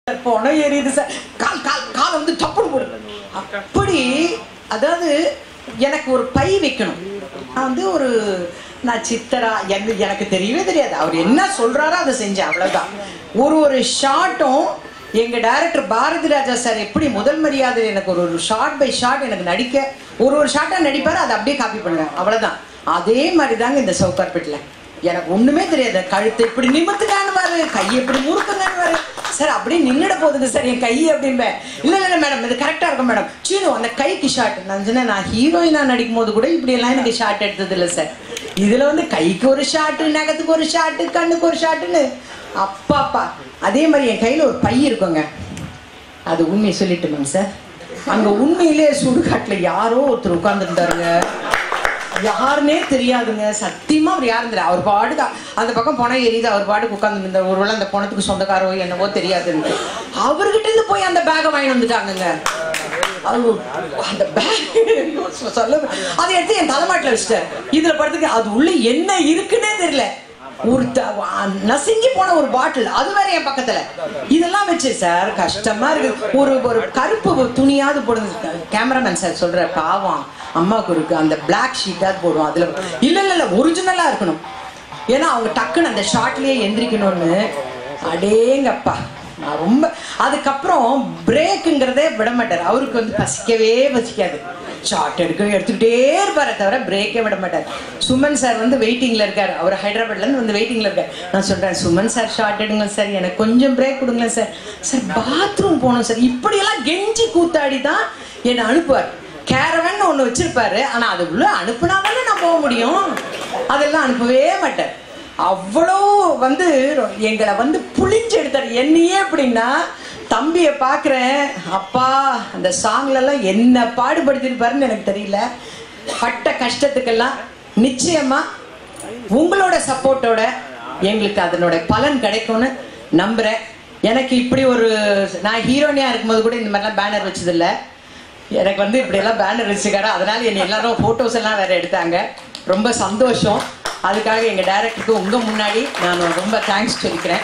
பணம் எரியுது sir call கால் காலை வந்து டப்புன்னு போடு அப்படி அதாவது எனக்கு ஒரு பை வைக்கணும் நான் வந்து ஒரு நான் சித்தரா எனக்கு எனக்கு தெரியவே தெரியாது அவர் என்ன சொல்றாரோ அதை செஞ்சேன் அவ்வளவுதான் ஒரு ஒரு ஷாட்டும் எங்க டைரக்டர் பாரதி ராஜா சார் எப்படி முதல் மரியாதை எனக்கு ஒரு ஒரு ஷார்ட் பை ஷாட் எனக்கு நடிக்க ஒரு ஒரு ஷாட்டா நடிப்பாரு அதை அப்படியே காப்பி பண்ணுவேன் அவ்வளவுதான் அதே மாதிரி தாங்க இந்த சவுகார்பேட்டில் எனக்கு ஒண்ணுமே தெரியாது கழுத்தை இப்படி நிமித்துக்கானுவாரு கை இப்படி முறுக்குங்கானுவாரு சார் அப்படியே நின்னுட போகுதுங்க சார் என் கை அப்படின்பேன் இல்ல இல்ல மேடம் இது கரெக்டா இருக்கும் மேடம் சீனு அந்த கைக்கு ஷாட் நான் சொன்னேன் நான் ஹீரோயினா நடிக்கும் போது கூட இப்படி எல்லாம் எனக்கு ஷாட் எடுத்தது இல்ல சார் இதுல வந்து கைக்கு ஒரு ஷாட்டு நகத்துக்கு ஒரு ஷாட்டு கண்ணுக்கு ஒரு ஷாட்டுன்னு அப்பாப்பா அதே மாதிரி என் கையில ஒரு பை இருக்குங்க அது உண்மையை சொல்லிட்டுமாங்க சார் அங்க உண்மையிலே சுடுகாட்டுல யாரோ ஒருத்தர் உட்கார்ந்துருந்தாருங்க யாருன்னே தெரியாதுங்க சத்தியமா அவர் யாரும் தெரியாது அவர் பாட்டுக்கு அந்த பக்கம் பணம் எரியுது அவர் பாட்டுக்கு உட்கார்ந்து இருந்தார் ஒருவேளை அந்த பணத்துக்கு சொந்தக்காரோ என்னவோ தெரியாதுன்னு அவர்கிட்ட இருந்து போய் அந்த பேக்கை வாங்கி வந்துட்டாங்கங்க அது அந்த பேக் சொல்ல அதை எடுத்து என் தலைமாட்டில் வச்சுட்டேன் இதுல படுத்துக்க அது உள்ள என்ன இருக்குன்னே தெரியல ஒரு த- வா- நசுங்கி போன ஒரு பாட்டில் அது வேற என் பக்கத்துல இதெல்லாம் வச்சு சார் கஷ்டமா இருக்கு ஒரு ஒரு கருப்பு துணியாவது போடுங்க கேமராமேன் சார் சொல்ற பாவம் அம்மாவுக்கு இருக்கு அந்த பிளாக் ஷீட்டாவது போடுவோம் அதுல இல்ல இல்ல இல்ல ஒரிஜினலா இருக்கணும் ஏன்னா அவங்க டக்குன்னு அந்த ஷார்ட்லயே எந்திரிக்கணும்னு அடேங்கப்பா நான் ரொம்ப அதுக்கப்புறம் பிரேக்குங்கிறதே விட மாட்டார் அவருக்கு வந்து பசிக்கவே பசிக்காது ஷார்ட் எடுக்க எடுத்துக்கிட்டே இருப்பாரே தவிர பிரேக்கே விட மாட்டார் சுமன் சார் வந்து வெயிட்டிங்ல இருக்காரு அவர் ஹைதராபாத்ல இருந்து வந்து வெயிட்டிங்ல இருக்காரு நான் சொல்றேன் சுமன் சார் ஷார்ட் எடுங்க சார் எனக்கு கொஞ்சம் பிரேக் கொடுங்க சார் சார் பாத்ரூம் போகணும் சார் இப்படியெல்லாம் கெஞ்சி கூத்தாடி தான் என்னை அனுப்புவார் கேரவன் ஒன்று வச்சிருப்பாரு ஆனா அது உள்ள அனுப்புனாதானே நான் போக முடியும் அதெல்லாம் அனுப்பவே மாட்டார் அவ்வளோ வந்து எங்களை வந்து புளிஞ்சு எடுத்தார் என்னையே அப்படின்னா தம்பியை பார்க்குறேன் அப்பா அந்த சாங்ல எல்லாம் என்ன பாடுபடுத்திருப்பாருன்னு எனக்கு தெரியல பட்ட கஷ்டத்துக்கெல்லாம் நிச்சயமா உங்களோட சப்போர்ட்டோட எங்களுக்கு அதனோட பலன் கிடைக்கும்னு நம்புறேன் எனக்கு இப்படி ஒரு நான் ஹீரோனியா இருக்கும்போது கூட இந்த மாதிரிலாம் பேனர் வச்சதில்லை எனக்கு வந்து இப்படியெல்லாம் பேனர் வச்சுக்காரு அதனால என்னை எல்லாரும் ஃபோட்டோஸ் எல்லாம் வேற எடுத்தாங்க ரொம்ப சந்தோஷம் அதுக்காக எங்க டைரக்டருக்கு உங்க முன்னாடி நான் ரொம்ப தேங்க்ஸ் சொல்லிக்கிறேன்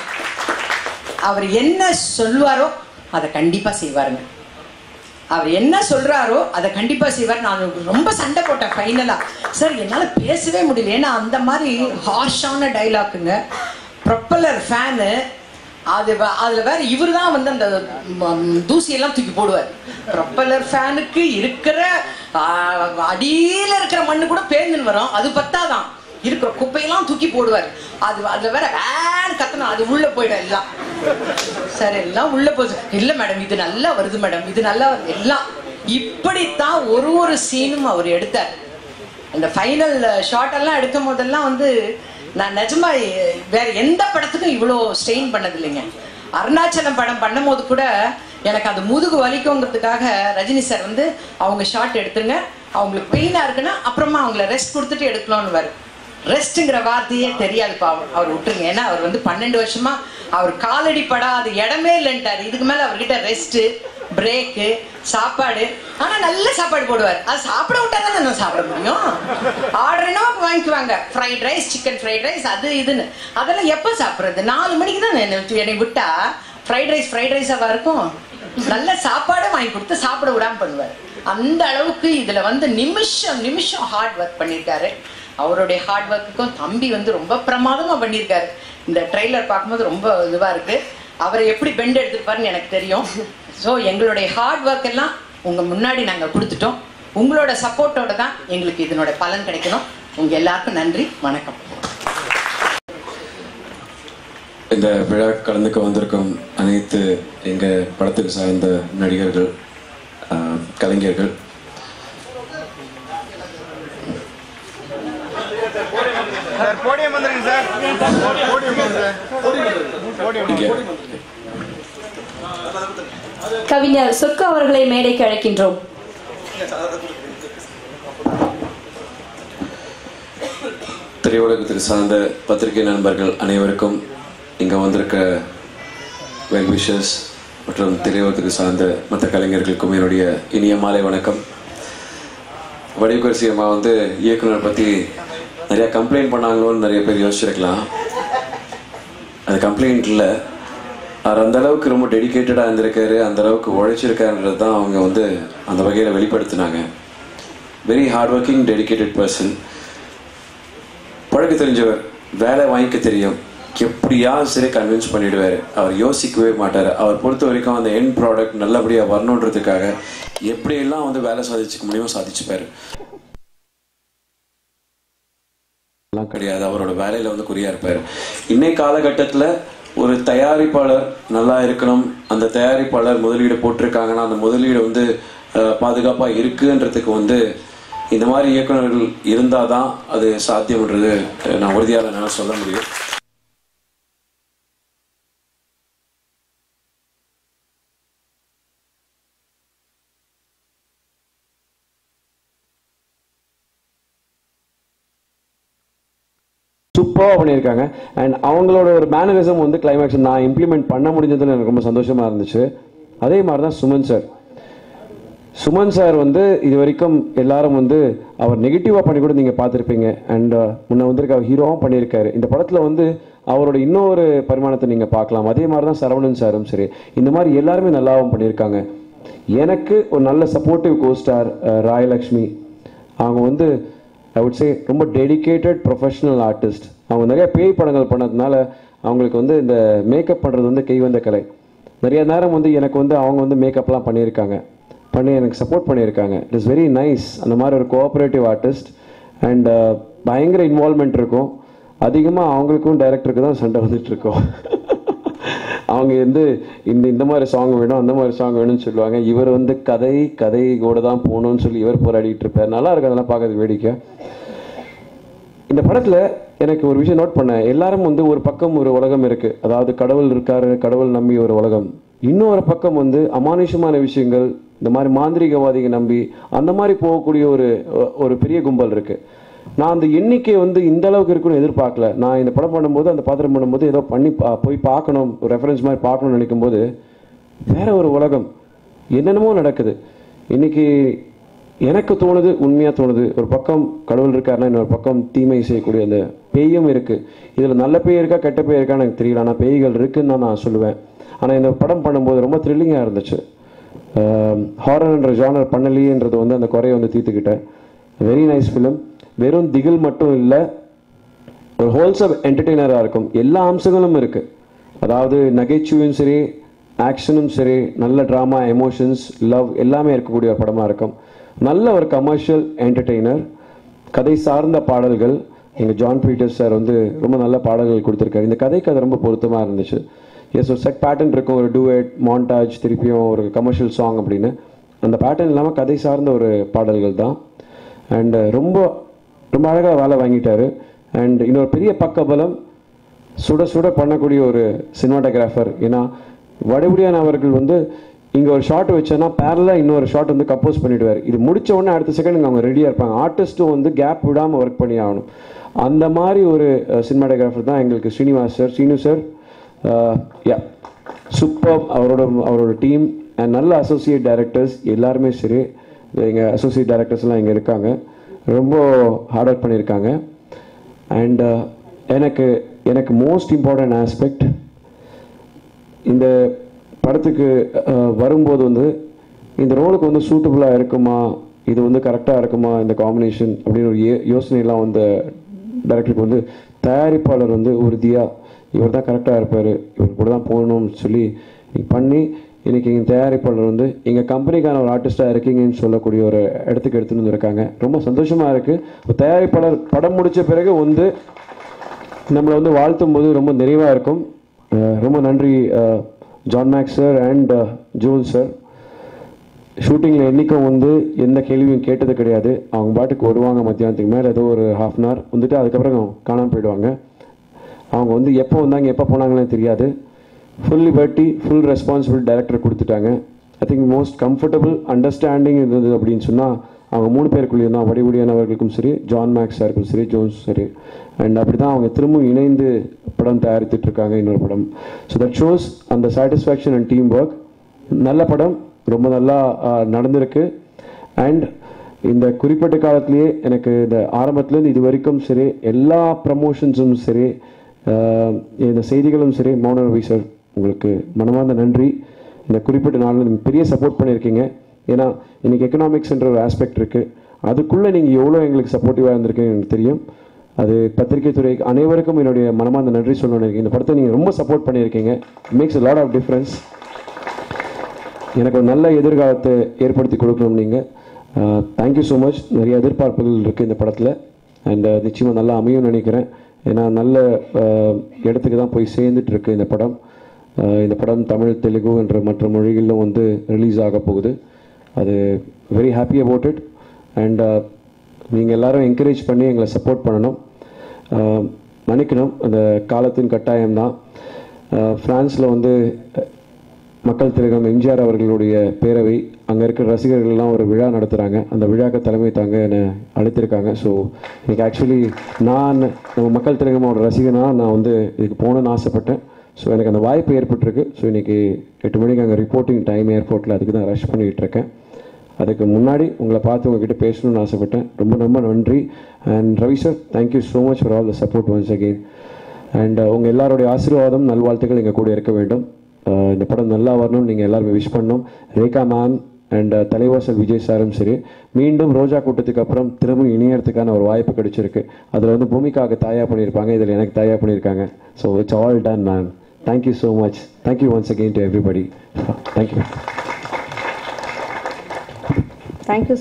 அவர் என்ன சொல்லுவாரோ அதை கண்டிப்பா செய்வாருங்க அவர் என்ன சொல்றாரோ அதை கண்டிப்பா செய்வார் நான் ரொம்ப சண்டை போட்டேன் ஃபைனலா சார் என்னால பேசவே முடியல ஏன்னா அந்த மாதிரி ஹார்ஷான டைலாக்குங்க ப்ரொப்பலர் ஃபேனு அது வ- அதுல வேற இவர் தான் வந்து அந்த ம், தூசியெல்லாம் தூக்கி போடுவார் ப்ரொப்பலர் ஃபேனுக்கு இருக்கிற ஆ, அடியில இருக்கிற மண்ணு கூட பேர்ந்துன்னு வரும் அது பத்தாதான் இருக்கிற குப்பையெல்லாம் தூக்கி போடுவார் அது அதுல வேற வேன் கத்தணும் அது உள்ள போயிடும் எல்லாம் சார் எல்லாம் உள்ள போச்சு இல்ல மேடம் இது நல்லா வருது மேடம் இது நல்லா வருது எல்லாம் இப்படித்தான் ஒரு ஒரு சீனும் அவர் எடுத்தார் அந்த ஃபைனல் ஷாட் எல்லாம் எடுக்கும் போதெல்லாம் வந்து நான் நிஜமா எ- வேற எந்த படத்துக்கும் இவ்வளோ ஸ்ட்ரெயின் பண்ணது இல்லைங்க அருணாச்சலம் படம் பண்ணும்போது கூட எனக்கு அது முதுகு வலிக்குங்கிறதுக்காக ரஜினி சார் வந்து அவங்க ஷாட் எடுத்துருங்க அவங்களுக்கு பெயினா இருக்குன்னா அப்புறமா அவங்கள ரெஸ்ட் கொடுத்துட்டு எடுக்கலாம்னு ரெஸ்ட்டுங்கிற வார்த்தையே தெரியாது பாவம் அவர் விட்டுருங்க ஏன்னா அவர் வந்து பன்னெண்டு வருஷமா அவர் காலடி படாத இடமே இல்லைன்ட்டாரு இதுக்கு மேல அவர்கிட்ட ரெஸ்ட் பிரேக்கு சாப்பாடு ஆனா நல்ல சாப்பாடு போடுவார் அது சாப்பிட விட்டா தான் நான் சாப்பிட முடியும் ஆர்டர் என்ன வாங்கிக்குவாங்க fried rice chicken fried rice அது இதுன்னு அதெல்லாம் எப்போ சாப்பிட்றது நாலு மணிக்கு தான் என்னை என்னை விட்டா ஃப்ரைட் ரைஸ் ஃப்ரைட் ரைஸாவா இருக்கும் நல்ல சாப்பாடு வாங்கி கொடுத்து சாப்பிட விடாம பண்ணுவார் அந்த அளவுக்கு இதுல வந்து நிமிஷம் நிமிஷம் ஹார்ட் ஒர்க் பண்ணியிருக்காரு அவருடைய ஹார்ட் ஒர்க்குக்கும் தம்பி வந்து ரொம்ப பிரமாதமா பண்ணியிருக்காரு இந்த ட்ரெய்லர் பார்க்கும்போது ரொம்ப இதுவா இருக்கு அவரை எப்படி பெண்ட் எடுத்திருப்பாருன்னு எனக்கு தெரியும் ஸோ எங்களுடைய ஹார்ட் ஒர்க் எல்லாம் உங்க முன்னாடி நாங்க கொடுத்துட்டோம் உங்களோட சப்போர்ட்டோட தான் எங்களுக்கு இதனோட பலன் கிடைக்கணும் உங்க எல்லாருக்கும் நன்றி வணக்கம் இந்த விழா கலந்துக்க வந்திருக்கும் அனைத்து எங்க படத்துக்கு சார்ந்த நடிகர்கள் ஆஹ், கலைஞர்கள் சார் போடியம் வந்துருங்க சார் போடியம் சார் போடியம் இங்க கவிஞர் சொர்க்கு அவர்களை மேடைக்கு அழைக்கின்றோம் திரையுலகத்துக்கு சார்ந்த பத்திரிகை நண்பர்கள் அனைவருக்கும் இங்க வந்திருக்க வெல் விஷஸ் மற்றும் திரையுலகத்துக்கு சார்ந்த மற்ற கலைஞர்களுக்கும் என்னுடைய இனிய மாலை வணக்கம் வடிவகரிசி அம்மா வந்து இயக்குனர் பத்தி நிறைய கம்ப்ளைண்ட் பண்ணாங்களோன்னு நிறைய பேர் யோசிச்சிருக்கலாம் அது கம்ப்ளைண்ட் இல்லை அவர் அந்த அளவுக்கு ரொம்ப டெடிகேட்டடாக இருந்திருக்காரு அந்த அளவுக்கு உழைச்சிருக்காருன்றது தான் அவங்க வந்து அந்த வகையில் வெளிப்படுத்தினாங்க very hard working dedicated person பழக்க தெரிஞ்சவர் வேலை வாங்கிக்க தெரியும் எப்படியாவது சரி கன்வின்ஸ் பண்ணிடுவார் அவர் யோசிக்கவே மாட்டார் அவர் பொறுத்த வரைக்கும் அந்த எண்ட் ப்ராடக்ட் நல்லபடியாக வரணுன்றதுக்காக எப்படியெல்லாம் வந்து வேலை சாதிச்சுக்க முடியுமோ சாதிச்சுப்பார் எல்லாம் கிடையாது அவரோட வேலையில வந்து குறியா இருப்பார் இன்னை காலகட்டத்தில் ஒரு தயாரிப்பாளர் நல்லா இருக்கணும் அந்த தயாரிப்பாளர் முதலீடு போட்டிருக்காங்கன்னா அந்த முதலீடு வந்து அஹ், பாதுகாப்பா இருக்குன்றதுக்கு வந்து இந்த மாதிரி இயக்குனர்கள் இருந்தாதான் அது சாத்தியம்ன்றது அஹ், நான் உறுதியாக என்னால் சொல்ல முடியும் சூப்பராக பண்ணியிருக்காங்க அண்ட் அவங்களோட ஒரு மேனரிசம் வந்து கிளைமேக்ஸ் நான் இம்ப்ளிமெண்ட் பண்ண முடிஞ்சதுன்னு எனக்கு ரொம்ப சந்தோஷமா இருந்துச்சு அதே மாதிரி தான் சுமன் சார் சுமன் சார் வந்து இது வரைக்கும் எல்லாரும் வந்து அவர் நெகட்டிவாக பண்ணி கூட நீங்கள் பார்த்துருப்பீங்க அண்ட் முன்ன வந்திருக்க அவர் ஹீரோவும் பண்ணியிருக்காரு இந்த படத்தில் வந்து அவரோட இன்னொரு பரிமாணத்தை நீங்கள் பார்க்கலாம் அதே மாதிரி தான் சரவணன் சாரும் சரி இந்த மாதிரி எல்லாருமே நல்லாவும் பண்ணியிருக்காங்க எனக்கு ஒரு நல்ல சப்போர்ட்டிவ் கோஸ்டார் ராயலக்ஷ்மி அவங்க வந்து ஐ வுட் சே ரொம்ப டெடிகேட்டட் ப்ரொஃபஷனல் ஆர்டிஸ்ட் அவங்க நிறைய பேய் படங்கள் பண்ணதுனால அவங்களுக்கு வந்து இந்த மேக்கப் பண்ணுறது வந்து கை வந்த கலை நிறைய நேரம் வந்து எனக்கு வந்து அவங்க வந்து மேக்கப்லாம் பண்ணியிருக்காங்க பண்ணி எனக்கு சப்போர்ட் பண்ணியிருக்காங்க இட் இஸ் வெரி நைஸ் அந்த மாதிரி ஒரு கோஆப்ரேட்டிவ் ஆர்டிஸ்ட் அண்ட் பயங்கர இன்வால்மெண்ட் இருக்கும் அதிகமாக அவங்களுக்கும் டைரக்டருக்கு தான் சண்டை வந்துட்டு இருக்கும் அவங்க வந்து இந்த இந்த மாதிரி சாங் வேணும் அந்த மாதிரி சாங் வேணும்னு சொல்லுவாங்க இவர் வந்து கதை கதை கூட தான் போகணும்னு சொல்லி இவர் போராடிட்டு இருப்பார் நல்லா இருக்கு அதெல்லாம் பார்க்கறது வேடிக்கை இந்த படத்துல எனக்கு ஒரு விஷயம் நோட் பண்ணேன் எல்லாரும் வந்து ஒரு பக்கம் ஒரு உலகம் இருக்கு அதாவது கடவுள் இருக்காரு கடவுள் நம்பி ஒரு உலகம் இன்னொரு பக்கம் வந்து அமானுஷமான விஷயங்கள் இந்த மாதிரி மாந்திரிகவாதிக நம்பி அந்த மாதிரி போகக்கூடிய ஒரு ஒரு பெரிய கும்பல் இருக்கு நான் அந்த எண்ணிக்கை வந்து இந்த அளவுக்கு இருக்குன்னு எதிர்பார்க்கல நான் இந்த படம் பண்ணும்போது அந்த பாத்திரம் பண்ணும்போது ஏதோ பண்ணி பா- போய் பார்க்கணும் ஒரு ரெஃபரன்ஸ் மாதிரி பார்க்கணும்னு நினைக்கும் போது வேற ஒரு உலகம் என்னென்னமோ நடக்குது இன்னைக்கு எனக்கு தோணுது உண்மையா தோணுது ஒரு பக்கம் கடவுள் இருக்காருன்னா இன்னொரு பக்கம் தீமை செய்யக்கூடிய அந்த பேயும் இருக்கு இதுல நல்ல பேய் இருக்கா கெட்ட பேய் இருக்கான்னு எனக்கு தெரியல ஆனா பேய்கள் இருக்குன்னு தான் நான் சொல்லுவேன் ஆனா இந்த படம் பண்ணும்போது ரொம்ப த்ரில்லிங்கா இருந்துச்சு ஹாரர்ன்ற ஜானர் பண்ணலையேன்றது வந்து அந்த குறையை வந்து தீர்த்துக்கிட்டேன் வெரி நைஸ் ஃபிலிம் வெறும் திகில் மட்டும் இல்லை ஒரு ஹோல்சம் என்டர்டெய்னராக இருக்கும் எல்லா அம்சங்களும் இருக்கு அதாவது நகைச்சுவையும் சரி ஆக்ஷனும் சரி நல்ல ட்ராமா எமோஷன்ஸ் லவ் எல்லாமே இருக்கக்கூடிய ஒரு படமாக இருக்கும் நல்ல ஒரு கமர்ஷியல் என்டர்டெய்னர் கதை சார்ந்த பாடல்கள் எங்கள் ஜான் பீட்டர்ஸ் சார் வந்து ரொம்ப நல்ல பாடல்கள் கொடுத்துருக்காரு இந்த கதைக்கு அது ரொம்ப பொருத்தமாக இருந்துச்சு எஸ் ஒரு செட் பேட்டர்ன் இருக்கும் ஒரு டூவேட் மாண்டாஜ் திருப்பியும் ஒரு கமர்ஷியல் சாங் அப்படின்னு அந்த பேட்டர்ன் இல்லாமல் கதை சார்ந்த ஒரு பாடல்கள் தான் அண்ட் ரொம்ப ரொம்ப அழகாக வேலை வாங்கிட்டாரு அண்ட் இன்னொரு பெரிய பக்கபலம் சுட சுட பண்ணக்கூடிய ஒரு சினிமாட்டோகிராஃபர் ஏன்னா வடபுடியான் அவர்கள் வந்து இங்கே ஒரு ஷாட் வச்சேன்னா பேரலாக இன்னொரு ஷாட் வந்து கம்போஸ் பண்ணிடுவார் இது முடிச்ச உடனே அடுத்த செகண்ட் அவங்க ரெடியாக இருப்பாங்க ஆர்டிஸ்ட்டும் வந்து கேப் விடாமல் ஒர்க் பண்ணி ஆகணும் அந்த மாதிரி ஒரு சினிமாட்டோகிராஃபர் தான் எங்களுக்கு Srinivas sir Srinu sir yeah super அவரோட அவரோட டீம் அண்ட் நல்ல அசோசியேட் டைரக்டர்ஸ் எல்லாருமே சரி எங்கள் அசோசியேட் டைரக்டர்ஸ்லாம் இங்கே இருக்காங்க ரொம்ப ஹார்ட் ஒர்க் பண்ணியிருக்காங்க அண்ட் எனக்கு எனக்கு மோஸ்ட் இம்பார்ட்டன்ட் ஆஸ்பெக்ட் இந்த படத்துக்கு அஹ், வரும்போது வந்து இந்த ரோலுக்கு வந்து சூட்டபுளாக இருக்குமா இது வந்து கரெக்டாக இருக்குமா இந்த காம்பினேஷன் அப்படின்னு ஒரு யோ- யோசனையெல்லாம் வந்து டைரக்டருக்கு வந்து தயாரிப்பாளர் வந்து உறுதியாக இவர் தான் கரெக்டாக இருப்பார் இவர் கூட தான் போகணும்னு சொல்லி பண்ணி இன்னைக்கு எங்கள் தயாரிப்பாளர் வந்து எங்கள் கம்பெனிக்கான ஒரு ஆர்டிஸ்டாக இருக்கீங்கன்னு சொல்லக்கூடிய ஒரு இடத்துக்கு எடுத்துன்னு வந்திருக்காங்க ரொம்ப சந்தோஷமாக இருக்குது ஒரு தயாரிப்பாளர் படம் முடிச்ச பிறகு வந்து நம்மளை வந்து வாழ்த்தும் போது ரொம்ப நிறைவாக இருக்கும் அஹ் ரொம்ப நன்றி அஹ், John Max sir and Joel sir ஷூட்டிங்கில் என்றைக்கும் வந்து எந்த கேள்வியும் கேட்டது கிடையாது அவங்க பாட்டுக்கு வருவாங்க மத்தியானத்துக்கு மேலே ஏதோ ஒரு ஹாஃப் அன் ஹவர் வந்துட்டு அதுக்கப்புறம் காணாமல் போயிடுவாங்க அவங்க வந்து எப்போ வந்தாங்க எப்போ போனாங்களே தெரியாது full liberty full responsible director கொடுத்துட்டாங்க I think most comfortable understanding இருந்தது அப்படின்னு சொன்னால் அவங்க மூணு பேருக்குள்ளேயும் தான் வடிவுடியான அவர்களுக்கும் சரி ஜான் மேக்ஸ் சாருக்கும் சரி ஜோன்ஸ் சரி அண்ட் அப்படி தான் அவங்க திரும்பவும் இணைந்து படம் தயாரித்துட்டு இருக்காங்க இன்னொரு படம் ஸோ தட் ஷோஸ் அந்த சாட்டிஸ்ஃபேக்ஷன் அண்ட் டீம் ஒர்க் நல்ல படம் ரொம்ப நல்லா ஆஹ், நடந்திருக்கு அண்ட் இந்த குறிப்பிட்ட காலத்திலேயே எனக்கு இந்த ஆரம்பத்துலேருந்து இது வரைக்கும் சரி எல்லா ப்ரமோஷன்ஸும் சரி ஆஹ், இந்த செய்திகளும் சரி மௌன ரவி சார் உங்களுக்கு மனமார்ந்த நன்றி இந்த குறிப்பிட்ட நாளில் நீங்கள் பெரிய சப்போர்ட் பண்ணியிருக்கீங்க ஏன்னா இன்னைக்கு எக்கனாமிக்ஸ்ன்ற ஒரு ஆஸ்பெக்ட் இருக்குது அதுக்குள்ளே நீங்கள் எவ்வளோ எங்களுக்கு சப்போர்ட்டிவாக இருந்திருக்கீங்க எனக்கு தெரியும் அது பத்திரிகை துறை அனைவருக்கும் என்னுடைய மனமார்ந்த நன்றி சொல்லணும் இந்த படத்தை நீங்கள் ரொம்ப சப்போர்ட் பண்ணியிருக்கீங்க Max a lot of difference எனக்கு ஒரு நல்ல எதிர்காலத்தை ஏற்படுத்தி கொடுக்கணும் நீங்கள் தேங்க்யூ ஸோ மச் நிறைய எதிர்பார்ப்புகள் இருக்குது இந்த படத்தில் அண்ட் நிச்சயமாக நல்லா அமையும் நினைக்கிறேன் ஏன்னா நல்ல அஹ், இடத்துக்கு தான் போய் சேர்ந்துட்டு இருக்கு இந்த படம் அஹ், இந்த படம் தமிழ் தெலுங்கு என்ற மற்ற மொழிகளிலும் வந்து ரிலீஸ் ஆக போகுது அது very happy about it and நீங்கள் எல்லாரும் என்கரேஜ் பண்ணி எங்களை சப்போர்ட் பண்ணணும் அஹ், மன்னிக்கணும் அந்த காலத்தின் கட்டாயம் தான் ஃப்ரான்ஸில் வந்து மக்கள் திலகம் எம்ஜிஆர் அவர்களுடைய பேரவை அங்கே இருக்கிற ரசிகர்கள் எல்லாம் ஒரு விழா நடத்துகிறாங்க அந்த விழாக்கு தலைமை தாங்க என்னை அழைத்திருக்காங்க ஸோ இன்னைக்கு ஆக்சுவலி நான் நம்ம மக்கள் திலகமோட ரசிகனா நான் வந்து இதுக்கு போகணுன்னு ஆசைப்பட்டேன் ஸோ எனக்கு அந்த வாய்ப்பு ஏற்பட்டிருக்கு ஸோ இன்னைக்கு எட்டு மணிக்கு அங்கே ரிப்போர்ட்டிங் டைம் ஏர்போர்ட்டில் அதுக்கு தான் ரஷ் பண்ணிகிட்டு இருக்கேன் அதுக்கு முன்னாடி உங்களை பார்த்து உங்ககிட்ட பேசணும்னு ஆசைப்பட்டேன் ரொம்ப ரொம்ப நன்றி and Ravi sir thank you so much for all the support once again and உங்கள் எல்லாருடைய ஆசீர்வாதம் நல்வாழ்த்துக்கள் எங்கள் கூட இருக்க வேண்டும் அஹ் இந்த படம் நல்லா வரணும் நீங்கள் எல்லாருமே விஷ் பண்ணணும் ரேகா மேம் அண்ட் தலைவாசல் விஜய் சாரும் சரி மீண்டும் ரோஜா கூட்டத்துக்கு அப்புறம் திரும்ப இணையறதுக்கான ஒரு வாய்ப்பு கிடைச்சிருக்கு அதில் வந்து பூமிக்காக தாயா பண்ணியிருப்பாங்க இதில் எனக்கு தாயா பண்ணியிருக்காங்க so it's all done ma'am thank you so much thank you once again to everybody thank you thank you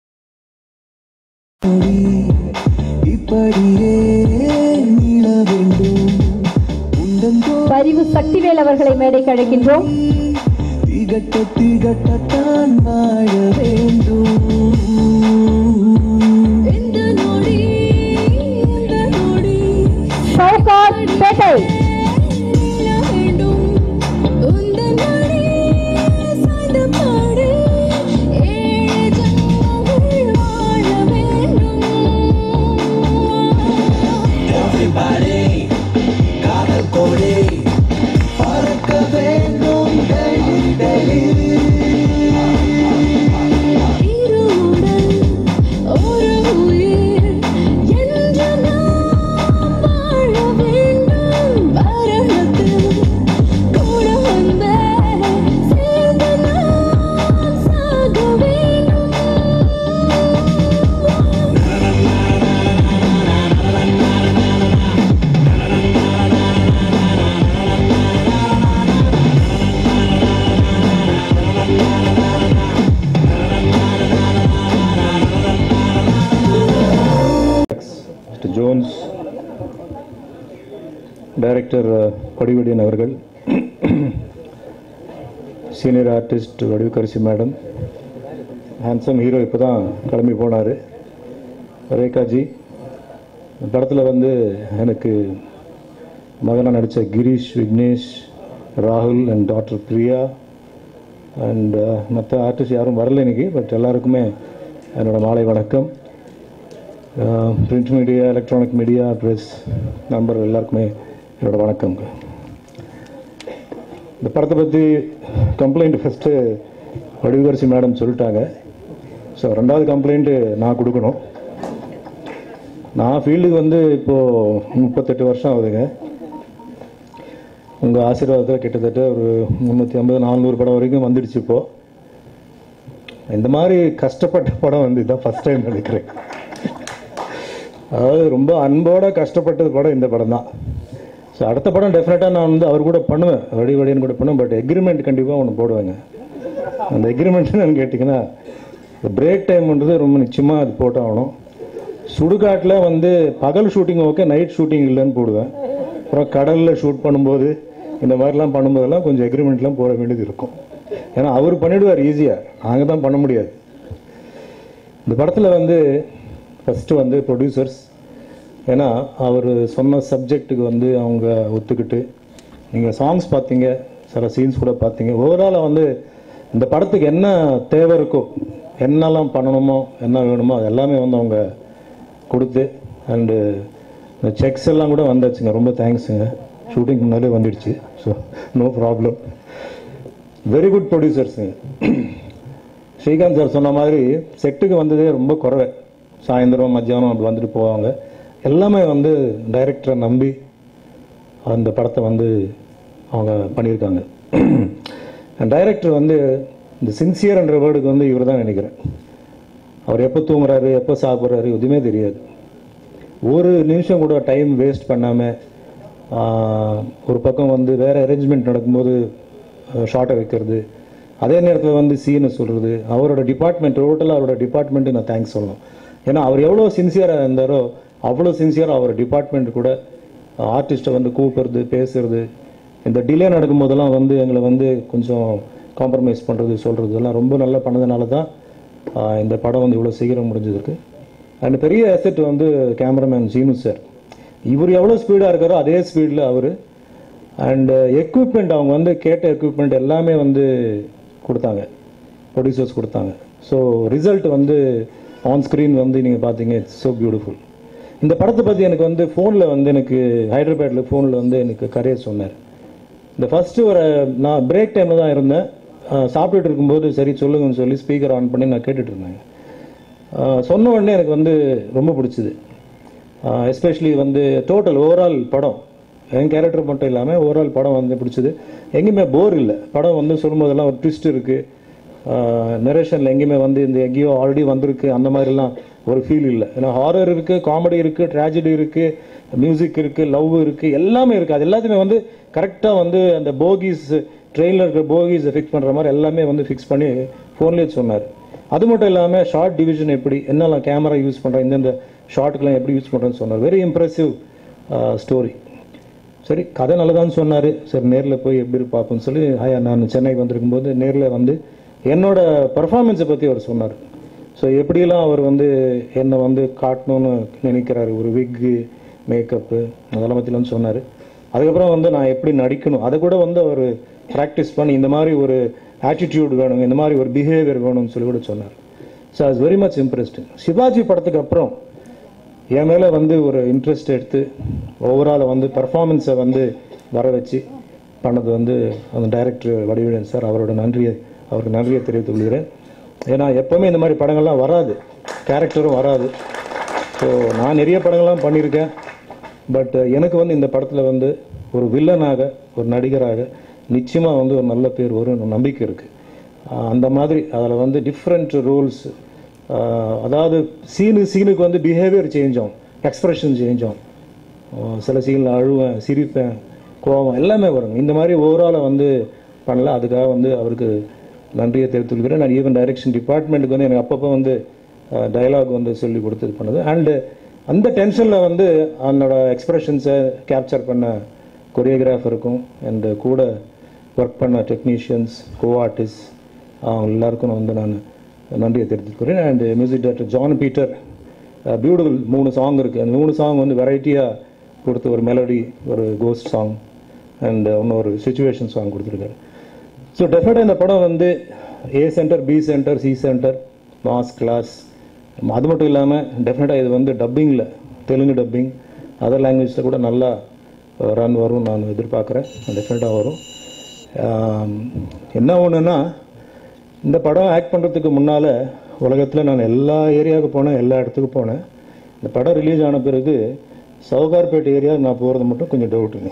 இப்படியே நீள வேண்டும் உந்தன் பரிவு சக்திவேல் அவர்களை மேடைக்கு அழைக்கின்றோம் திகட்ட திகட்டத்தான் வாழ வேண்டும் இந்த நொடி இந்த நொடி சவுகார் பேட்டை நீள வேண்டும் உந்தன் நொடி சாய்ந்த பாடு ஏழு ஜன்மங்கள் வாழ வேண்டும் Everybody காதல் கோடி பறக்க வேண்டும் டெய்லி டெய்லி இருவுடன் ஒரு உயிர் என்று நாம் வாழ வேண்டும் மரணத்தில் கூட வந்த சேர்ந்து நாம் சாக வேண்டும் மிஸ்டர் ஜோன்ஸ் டைரக்டர் வடிவடியன் அவர்கள் senior artist Vadivukkarasi madam handsome hero இப்போ தான் கிளம்பி போனார் ரேகாஜி இந்த படத்தில் வந்து எனக்கு மகனாக நடித்த கிரீஷ் விக்னேஷ் ராகுல் அண்ட் டாக்டர் பிரியா அண்ட் மற்ற ஆர்டிஸ்ட் யாரும் வரல இன்னைக்கு பட் எல்லாருக்குமே என்னோட மாலை வணக்கம் print media electronic media press number எல்லாருக்குமே என்னோட வணக்கங்க இந்த படத்தை பற்றி கம்ப்ளைண்ட் ஃபஸ்ட்டு வடிவகரிசி மேடம் சொல்லிட்டாங்க ஸோ ரெண்டாவது கம்ப்ளைண்ட்டு நான் கொடுக்கணும் நான் ஃபீல்டுக்கு வந்து இப்போது முப்பத்தெட்டு வருஷம் ஆகுதுங்க உங்கள் ஆசீர்வாதத்தில் கிட்டத்தட்ட ஒரு முந்நூற்றி ஐம்பது நானூறு படம் வரைக்கும் வந்துடுச்சு இப்போது இந்த மாதிரி கஷ்டப்பட்ட படம் வந்து இதான் ஃபஸ்ட் டைம் நினைக்கிறேன் அதாவது ரொம்ப அன்போட கஷ்டப்பட்டது படம் இந்த படம் தான் ஸோ அடுத்த படம் டெஃபினட்டாக நான் வந்து அவர் கூட பண்ணுவேன் வடி வடின்னு கூட பண்ணுவேன் பட் எக்ரிமெண்ட் கண்டிப்பாக ஒன்று போடுவேங்க அந்த எக்ரிமெண்ட் என்னன்னு கேட்டிங்கன்னா பிரேக் டைம்ன்றது ரொம்ப நிச்சயமாக அது போட்டாகணும் சுடுகாட்டில் வந்து பகல் ஷூட்டிங் ஓகே நைட் ஷூட்டிங் இல்லைன்னு போடுவேன் அப்புறம் கடலில் ஷூட் பண்ணும்போது இந்த மாதிரிலாம் பண்ணும்போதெல்லாம் கொஞ்சம் எக்ரிமெண்ட்லாம் போட வேண்டியது இருக்கும் ஏன்னா அவர் பண்ணிடுவார் ஈஸியாக நாங்கள் தான் பண்ண முடியாது இந்த படத்தில் வந்து ஃபஸ்ட்டு வந்து ப்ரொடியூசர்ஸ் ஏன்னா அவர் சொன்ன சப்ஜெக்ட்டுக்கு வந்து அவங்க ஒத்துக்கிட்டு நீங்கள் சாங்ஸ் பார்த்தீங்க சில சீன்ஸ் கூட பார்த்தீங்க ஓவராலாக வந்து இந்த படத்துக்கு என்ன தேவை இருக்கோ என்னெல்லாம் பண்ணணுமோ என்ன வேணுமோ அது எல்லாமே வந்து அவங்க கொடுத்து அண்டு இந்த செக்ஸ் எல்லாம் கூட வந்தாச்சுங்க ரொம்ப தேங்க்ஸுங்க ஷூட்டிங் முன்னாலே வந்துடுச்சு so no problem very good ப்ரொடியூசர்ஸுங்க ஸ்ரீகாந்த் சார் சொன்ன மாதிரி செட்டுக்கு வந்ததே ரொம்ப குறைவே சாயந்தரம் மத்தியானம் அப்படி வந்துட்டு போவாங்க எல்லாமே வந்து டைரக்டரை நம்பி அந்த படத்தை வந்து அவங்க பண்ணியிருக்காங்க டைரக்டர் வந்து இந்த சின்சியர்ன்ற வேர்டுக்கு வந்து இவர் தான் நினைக்கிறேன் அவர் எப்போ தூங்குறாரு எப்போ சாப்பிட்றாரு எதுவுமே தெரியாது ஒரு நிமிஷம் கூட டைம் வேஸ்ட் பண்ணாமல் ஒரு பக்கம் வந்து வேறு அரேஞ்ச்மெண்ட் நடக்கும்போது ஷார்ட்டை வைக்கிறது அதே நேரத்தில் வந்து சீனை சொல்கிறது அவரோட டிபார்ட்மெண்ட் டோட்டலாக அவரோட டிபார்ட்மெண்ட்டு நான் தேங்க்ஸ் சொல்லணும் ஏன்னா அவர் எவ்வளோ சின்சியராக இருந்தாரோ அவ்வளோ சின்சியராக அவர் டிபார்ட்மெண்ட் கூட ஆர்டிஸ்ட்டை வந்து கூப்பிடுறது பேசுறது இந்த டிலே நடக்கும்போதெல்லாம் வந்து எங்களை வந்து கொஞ்சம் காம்ப்ரமைஸ் பண்ணுறது சொல்கிறது எல்லாம் ரொம்ப நல்லா பண்ணதுனால தான் ஆஹ், இந்த படம் வந்து இவ்வளோ சீக்கிரம் முடிஞ்சிருக்கு அண்ட் பெரிய அசெட் வந்து கேமராமேன் சீனு சார் இவர் எவ்வளோ ஸ்பீடாக இருக்காரோ அதே ஸ்பீடில் அவர் அண்டு எக்யூப்மெண்ட் அவங்க வந்து கேட்ட எக்யூப்மெண்ட் எல்லாமே வந்து கொடுத்தாங்க ப்ரொடியூசர்ஸ் கொடுத்தாங்க ஸோ ரிசல்ட் வந்து ஆன் ஸ்க்ரீன் வந்து நீங்கள் பார்த்தீங்க இட்ஸ் ஸோ பியூட்டிஃபுல் இந்த படத்தை பற்றி எனக்கு வந்து ஃபோனில் வந்து எனக்கு ஹைதராபாத்தில் ஃபோனில் வந்து எனக்கு கரையர் சொன்னார் இந்த ஃபஸ்ட்டு ஒரு நான் பிரேக் டைமில் தான் இருந்தேன் அஹ் சாப்பிட்டுட்டு இருக்கும்போது சரி சொல்லுங்கன்னு சொல்லி ஸ்பீக்கர் ஆன் பண்ணி நான் கேட்டுட்டு இருந்தேன் அஹ் சொன்ன உடனே எனக்கு வந்து ரொம்ப பிடிச்சிது எஸ்பெஷலி வந்து டோட்டல் ஓவரால் படம் என் கேரக்டர் மட்டும் இல்லாமல் ஓவரால் படம் வந்து பிடிச்சது எங்கேயுமே போர் இல்லை படம் வந்து சொல்லும்போதெல்லாம் ஒரு ட்விஸ்ட் இருக்குது நரேஷனில் எங்கேயுமே வந்து இந்த எங்கேயோ ஆல்ரெடி வந்திருக்கு அந்த மாதிரிலாம் ஒரு ஃபீல் இல்லை ஏன்னா ஹாரர் இருக்குது காமெடி இருக்குது ட்ராஜடி இருக்குது மியூசிக் இருக்குது லவ் இருக்குது எல்லாமே இருக்குது அது எல்லாத்தையுமே வந்து கரெக்டாக வந்து அந்த போகிஸ் ட்ரெயினில் இருக்கிற போகிஸை ஃபிக்ஸ் பண்ணுற மாதிரி எல்லாமே வந்து ஃபிக்ஸ் பண்ணி ஃபோன்லேயே சொன்னார் அது மட்டும் இல்லாமல் ஷார்ட் டிவிஷன் எப்படி என்னெல்லாம் கேமரா யூஸ் பண்ணுறேன் இந்தந்த ஷார்ட்டுக்கெல்லாம் எப்படி யூஸ் பண்ணுறேன்னு சொன்னார் வெரி இம்ப்ரெசிவ் ஸ்டோரி சரி கதை நல்லதான்னு சொன்னார் சரி நேரில் போய் எப்படி இருக்கு பார்ப்போம்னு சொல்லி ஹாயா நான் சென்னை வந்திருக்கும் போது நேரில் வந்து என்னோட பர்ஃபார்மன்ஸை பற்றி அவர் சொன்னார் ஸோ எப்படியெல்லாம் அவர் வந்து என்னை வந்து காட்டணும்னு நினைக்கிறாரு ஒரு விக்கு மேக்கப்பு அதெல்லாம் பற்றிலாம் சொன்னார் அதுக்கப்புறம் வந்து நான் எப்படி நடிக்கணும் அதை கூட வந்து அவர் ப்ராக்டிஸ் பண்ணி இந்த மாதிரி ஒரு ஆட்டிடியூட் வேணும் இந்த மாதிரி ஒரு பிஹேவியர் வேணும்னு சொல்லி கூட சொன்னார் so I very much impressed Sivaji படத்துக்கு அப்புறம் என் மேலே வந்து ஒரு இன்ட்ரெஸ்ட் எடுத்து ஓவரால் வந்து பர்ஃபார்மன்ஸை வந்து வர வச்சு பண்ணது வந்து அந்த டைரக்டர் வடிவேலன் சார் அவரோட நன்றியை அவருக்கு நன்றியை தெரிவித்துக் கொள்கிறேன் ஏன்னா எப்போவுமே இந்த மாதிரி படங்கள்லாம் வராது கேரக்டரும் வராது ஸோ நான் நிறைய படங்கள்லாம் பண்ணியிருக்கேன் பட் எனக்கு வந்து இந்த படத்தில் வந்து ஒரு வில்லனாக ஒரு நடிகராக நிச்சயமாக வந்து ஒரு நல்ல பேர் வரும் நம்பிக்கை இருக்குது அந்த மாதிரி அதில் வந்து டிஃப்ரெண்ட் ரோல்ஸ் அதாவது சீனு சீனுக்கு வந்து பிஹேவியர் சேஞ்ச் ஆகும் எக்ஸ்பிரஷன் சேஞ்ச் ஆகும் ஆஹ் சில சீனில் அழுவேன் சிரிப்பேன் கோபம் எல்லாமே வரும் இந்த மாதிரி ஓவராலாக வந்து பண்ணல அதுக்காக வந்து அவருக்கு நன்றியை தெரிவித்துக்கிறேன் நான் ஈவன் டைரக்ஷன் டிபார்ட்மெண்ட்டுக்கு வந்து எனக்கு அப்பப்போ வந்து டயலாக் வந்து சொல்லி கொடுத்தது பண்ணது அண்டு அந்த டென்ஷனில் வந்து அவனோட எக்ஸ்பிரஷன்ஸை கேப்சர் பண்ண கொரியோகிராஃபருக்கும் அண்ட் கூட ஒர்க் பண்ண டெக்னீஷியன்ஸ் கோ ஆர்டிஸ்ட் அவங்க எல்லாருக்கும் நான் வந்து நான் நன்றியை தெரிவித்துக்கிறேன் and music director John Peter beautiful மூணு சாங் இருக்குது அந்த மூணு சாங் வந்து வெரைட்டியாக கொடுத்து ஒரு மெலடி ஒரு கோஸ்ட் சாங் அண்ட் இன்னொரு சுச்சுவேஷன் சாங் கொடுத்துருக்காரு ஸோ டெஃபினட்டாக இந்த படம் வந்து A centre B centre C centre mass class அது மட்டும் இல்லாமல் டெஃபினட்டாக இது வந்து டப்பிங்கில் தெலுங்கு டப்பிங் அதர் லாங்குவேஜில் கூட நல்லா ரன் வரும் நான் எதிர்பார்க்குறேன் டெஃபினட்டாக வரும் ஆம், என்ன ஒன்றுன்னா இந்த படம் ஆக்ட் பண்ணுறதுக்கு முன்னால் உலகத்தில் நான் எல்லா ஏரியாவுக்கு போனேன் எல்லா இடத்துக்கு போனேன் இந்த படம் ரிலீஸ் ஆன பிறகு சவுகார்பேட் ஏரியா நான் போகிறது மட்டும் கொஞ்சம் டவுட்டுங்க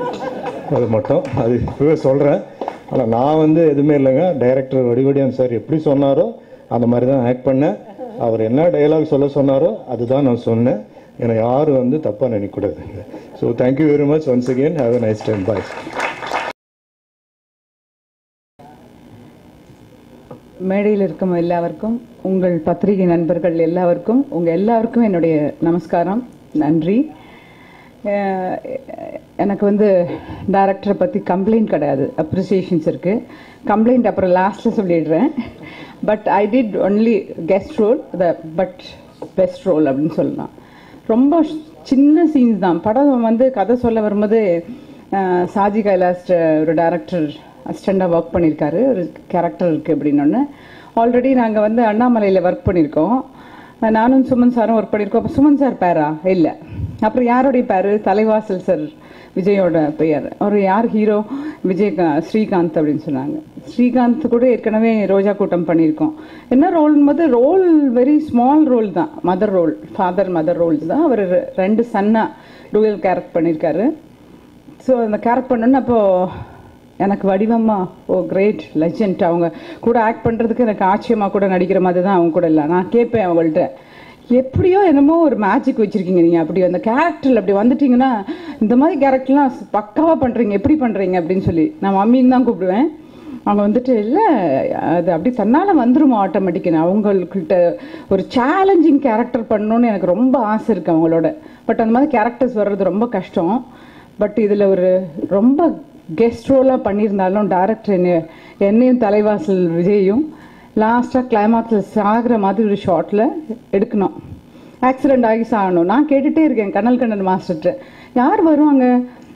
அது மட்டும் அது இப்போவே சொல்கிறேன் ஆனால் நான் வந்து எதுவுமே இல்லைங்க டைரக்டர் வடிவடியான் சார் எப்படி சொன்னாரோ அந்த மாதிரி தான் ஆக்ட் பண்ணேன் அவர் என்ன டயலாக் சொல்ல சொன்னாரோ அதுதான் நான் சொன்னேன் என்னை யாரும் வந்து தப்பாக நினைக்கக்கூடாதுங்க so thank you very much once again have a nice time bye மேடையில் இருக்கும் எல்லாருக்கும் உங்கள் பத்திரிகை நண்பர்கள் எல்லாருக்கும் உங்கள் எல்லாருக்கும் என்னுடைய நமஸ்காரம் நன்றி அஹ் எனக்கு வந்து டைரக்டரை பற்றி கம்ப்ளைண்ட் கிடையாது அப்ரிசியேஷன்ஸ் இருக்குது கம்ப்ளைண்ட் அப்புறம் லாஸ்ட்டில் சொல்லிடுறேன் but I did only guest role the but best role அப்படின்னு சொல்லலாம் ரொம்ப சின்ன சீன்ஸ் தான் படம் வந்து கதை சொல்ல வரும்போது அஹ், சாஜி கைலாஸ் ஒரு டைரக்டர் அசிஸ்டண்டாக ஒர்க் பண்ணியிருக்காரு ஒரு கேரக்டர் இருக்குது அப்படின்னு ஆல்ரெடி நாங்கள் வந்து அண்ணாமலையில் ஒர்க் பண்ணியிருக்கோம் நானும் சுமன் சாரும் ஒர்க் பண்ணியிருக்கோம் அப்போ சுமன் சார் பேரா இல்லை அப்புறம் யாருடைய பேரு தலைவாசல் சார் விஜயோட பெயர் அவர் யார் ஹீரோ விஜயகாந்த் ஸ்ரீகாந்த் அப்படின்னு சொன்னாங்க ஸ்ரீகாந்த் கூட ஏற்கனவே ரோஜா கூட்டம் பண்ணியிருக்கோம் என்ன ரோல்னு போது ரோல் வெரி ஸ்மால் ரோல் தான் mother role father mother roles தான் அவர் ரெண்டு சன்னா டூயல் கேரக்ட் பண்ணியிருக்காரு ஸோ அந்த கேரக்ட் பண்ணோன்னு அப்போ எனக்கு வடிவம்மா ஓ கிரேட் லெஜெண்ட் அவங்க கூட ஆக்ட் பண்ணுறதுக்கு எனக்கு ஆச்சரியமாக கூட நடிக்கிற மாதிரி தான் அவங்க கூட இல்லை நான் கேட்பேன் அவங்கள்ட்ட எப்படியோ என்னமோ ஒரு மேஜிக் வச்சுருக்கீங்க நீங்கள் அப்படி அந்த கேரக்டரில் அப்படி வந்துட்டீங்கன்னா இந்த மாதிரி கேரக்டர்லாம் பக்காவாக பண்ணுறீங்க எப்படி பண்ணுறீங்க அப்படின்னு சொல்லி நான் மம்மின்னு தான் கூப்பிடுவேன் அவங்க வந்துட்டு இல்லை அது அப்படி தன்னால் வந்துருமா ஆட்டோமேட்டிக்காக அவங்கக்கிட்ட ஒரு சேலஞ்சிங் கேரக்டர் பண்ணணும்னு எனக்கு ரொம்ப ஆசை இருக்குது அவங்களோட பட் அந்த மாதிரி கேரக்டர்ஸ் வர்றது ரொம்ப கஷ்டம் பட் இதில் ஒரு ரொம்ப கெஸ்ட் ரோலாக பண்ணியிருந்தாலும் டேரக்டர் என்ன என்னையும் தலைவாசல் விஜயும் லாஸ்ட்டாக கிளைமாக்ஸில் சாகிற மாதிரி ஒரு ஷார்ட்டில் எடுக்கணும் ஆக்சிடென்ட் ஆகி சாகணும் நான் கேட்டுகிட்டே இருக்கேன் கண்ணல் கண்ணன் மாஸ்டர்கிட்ட யார் வருவாங்க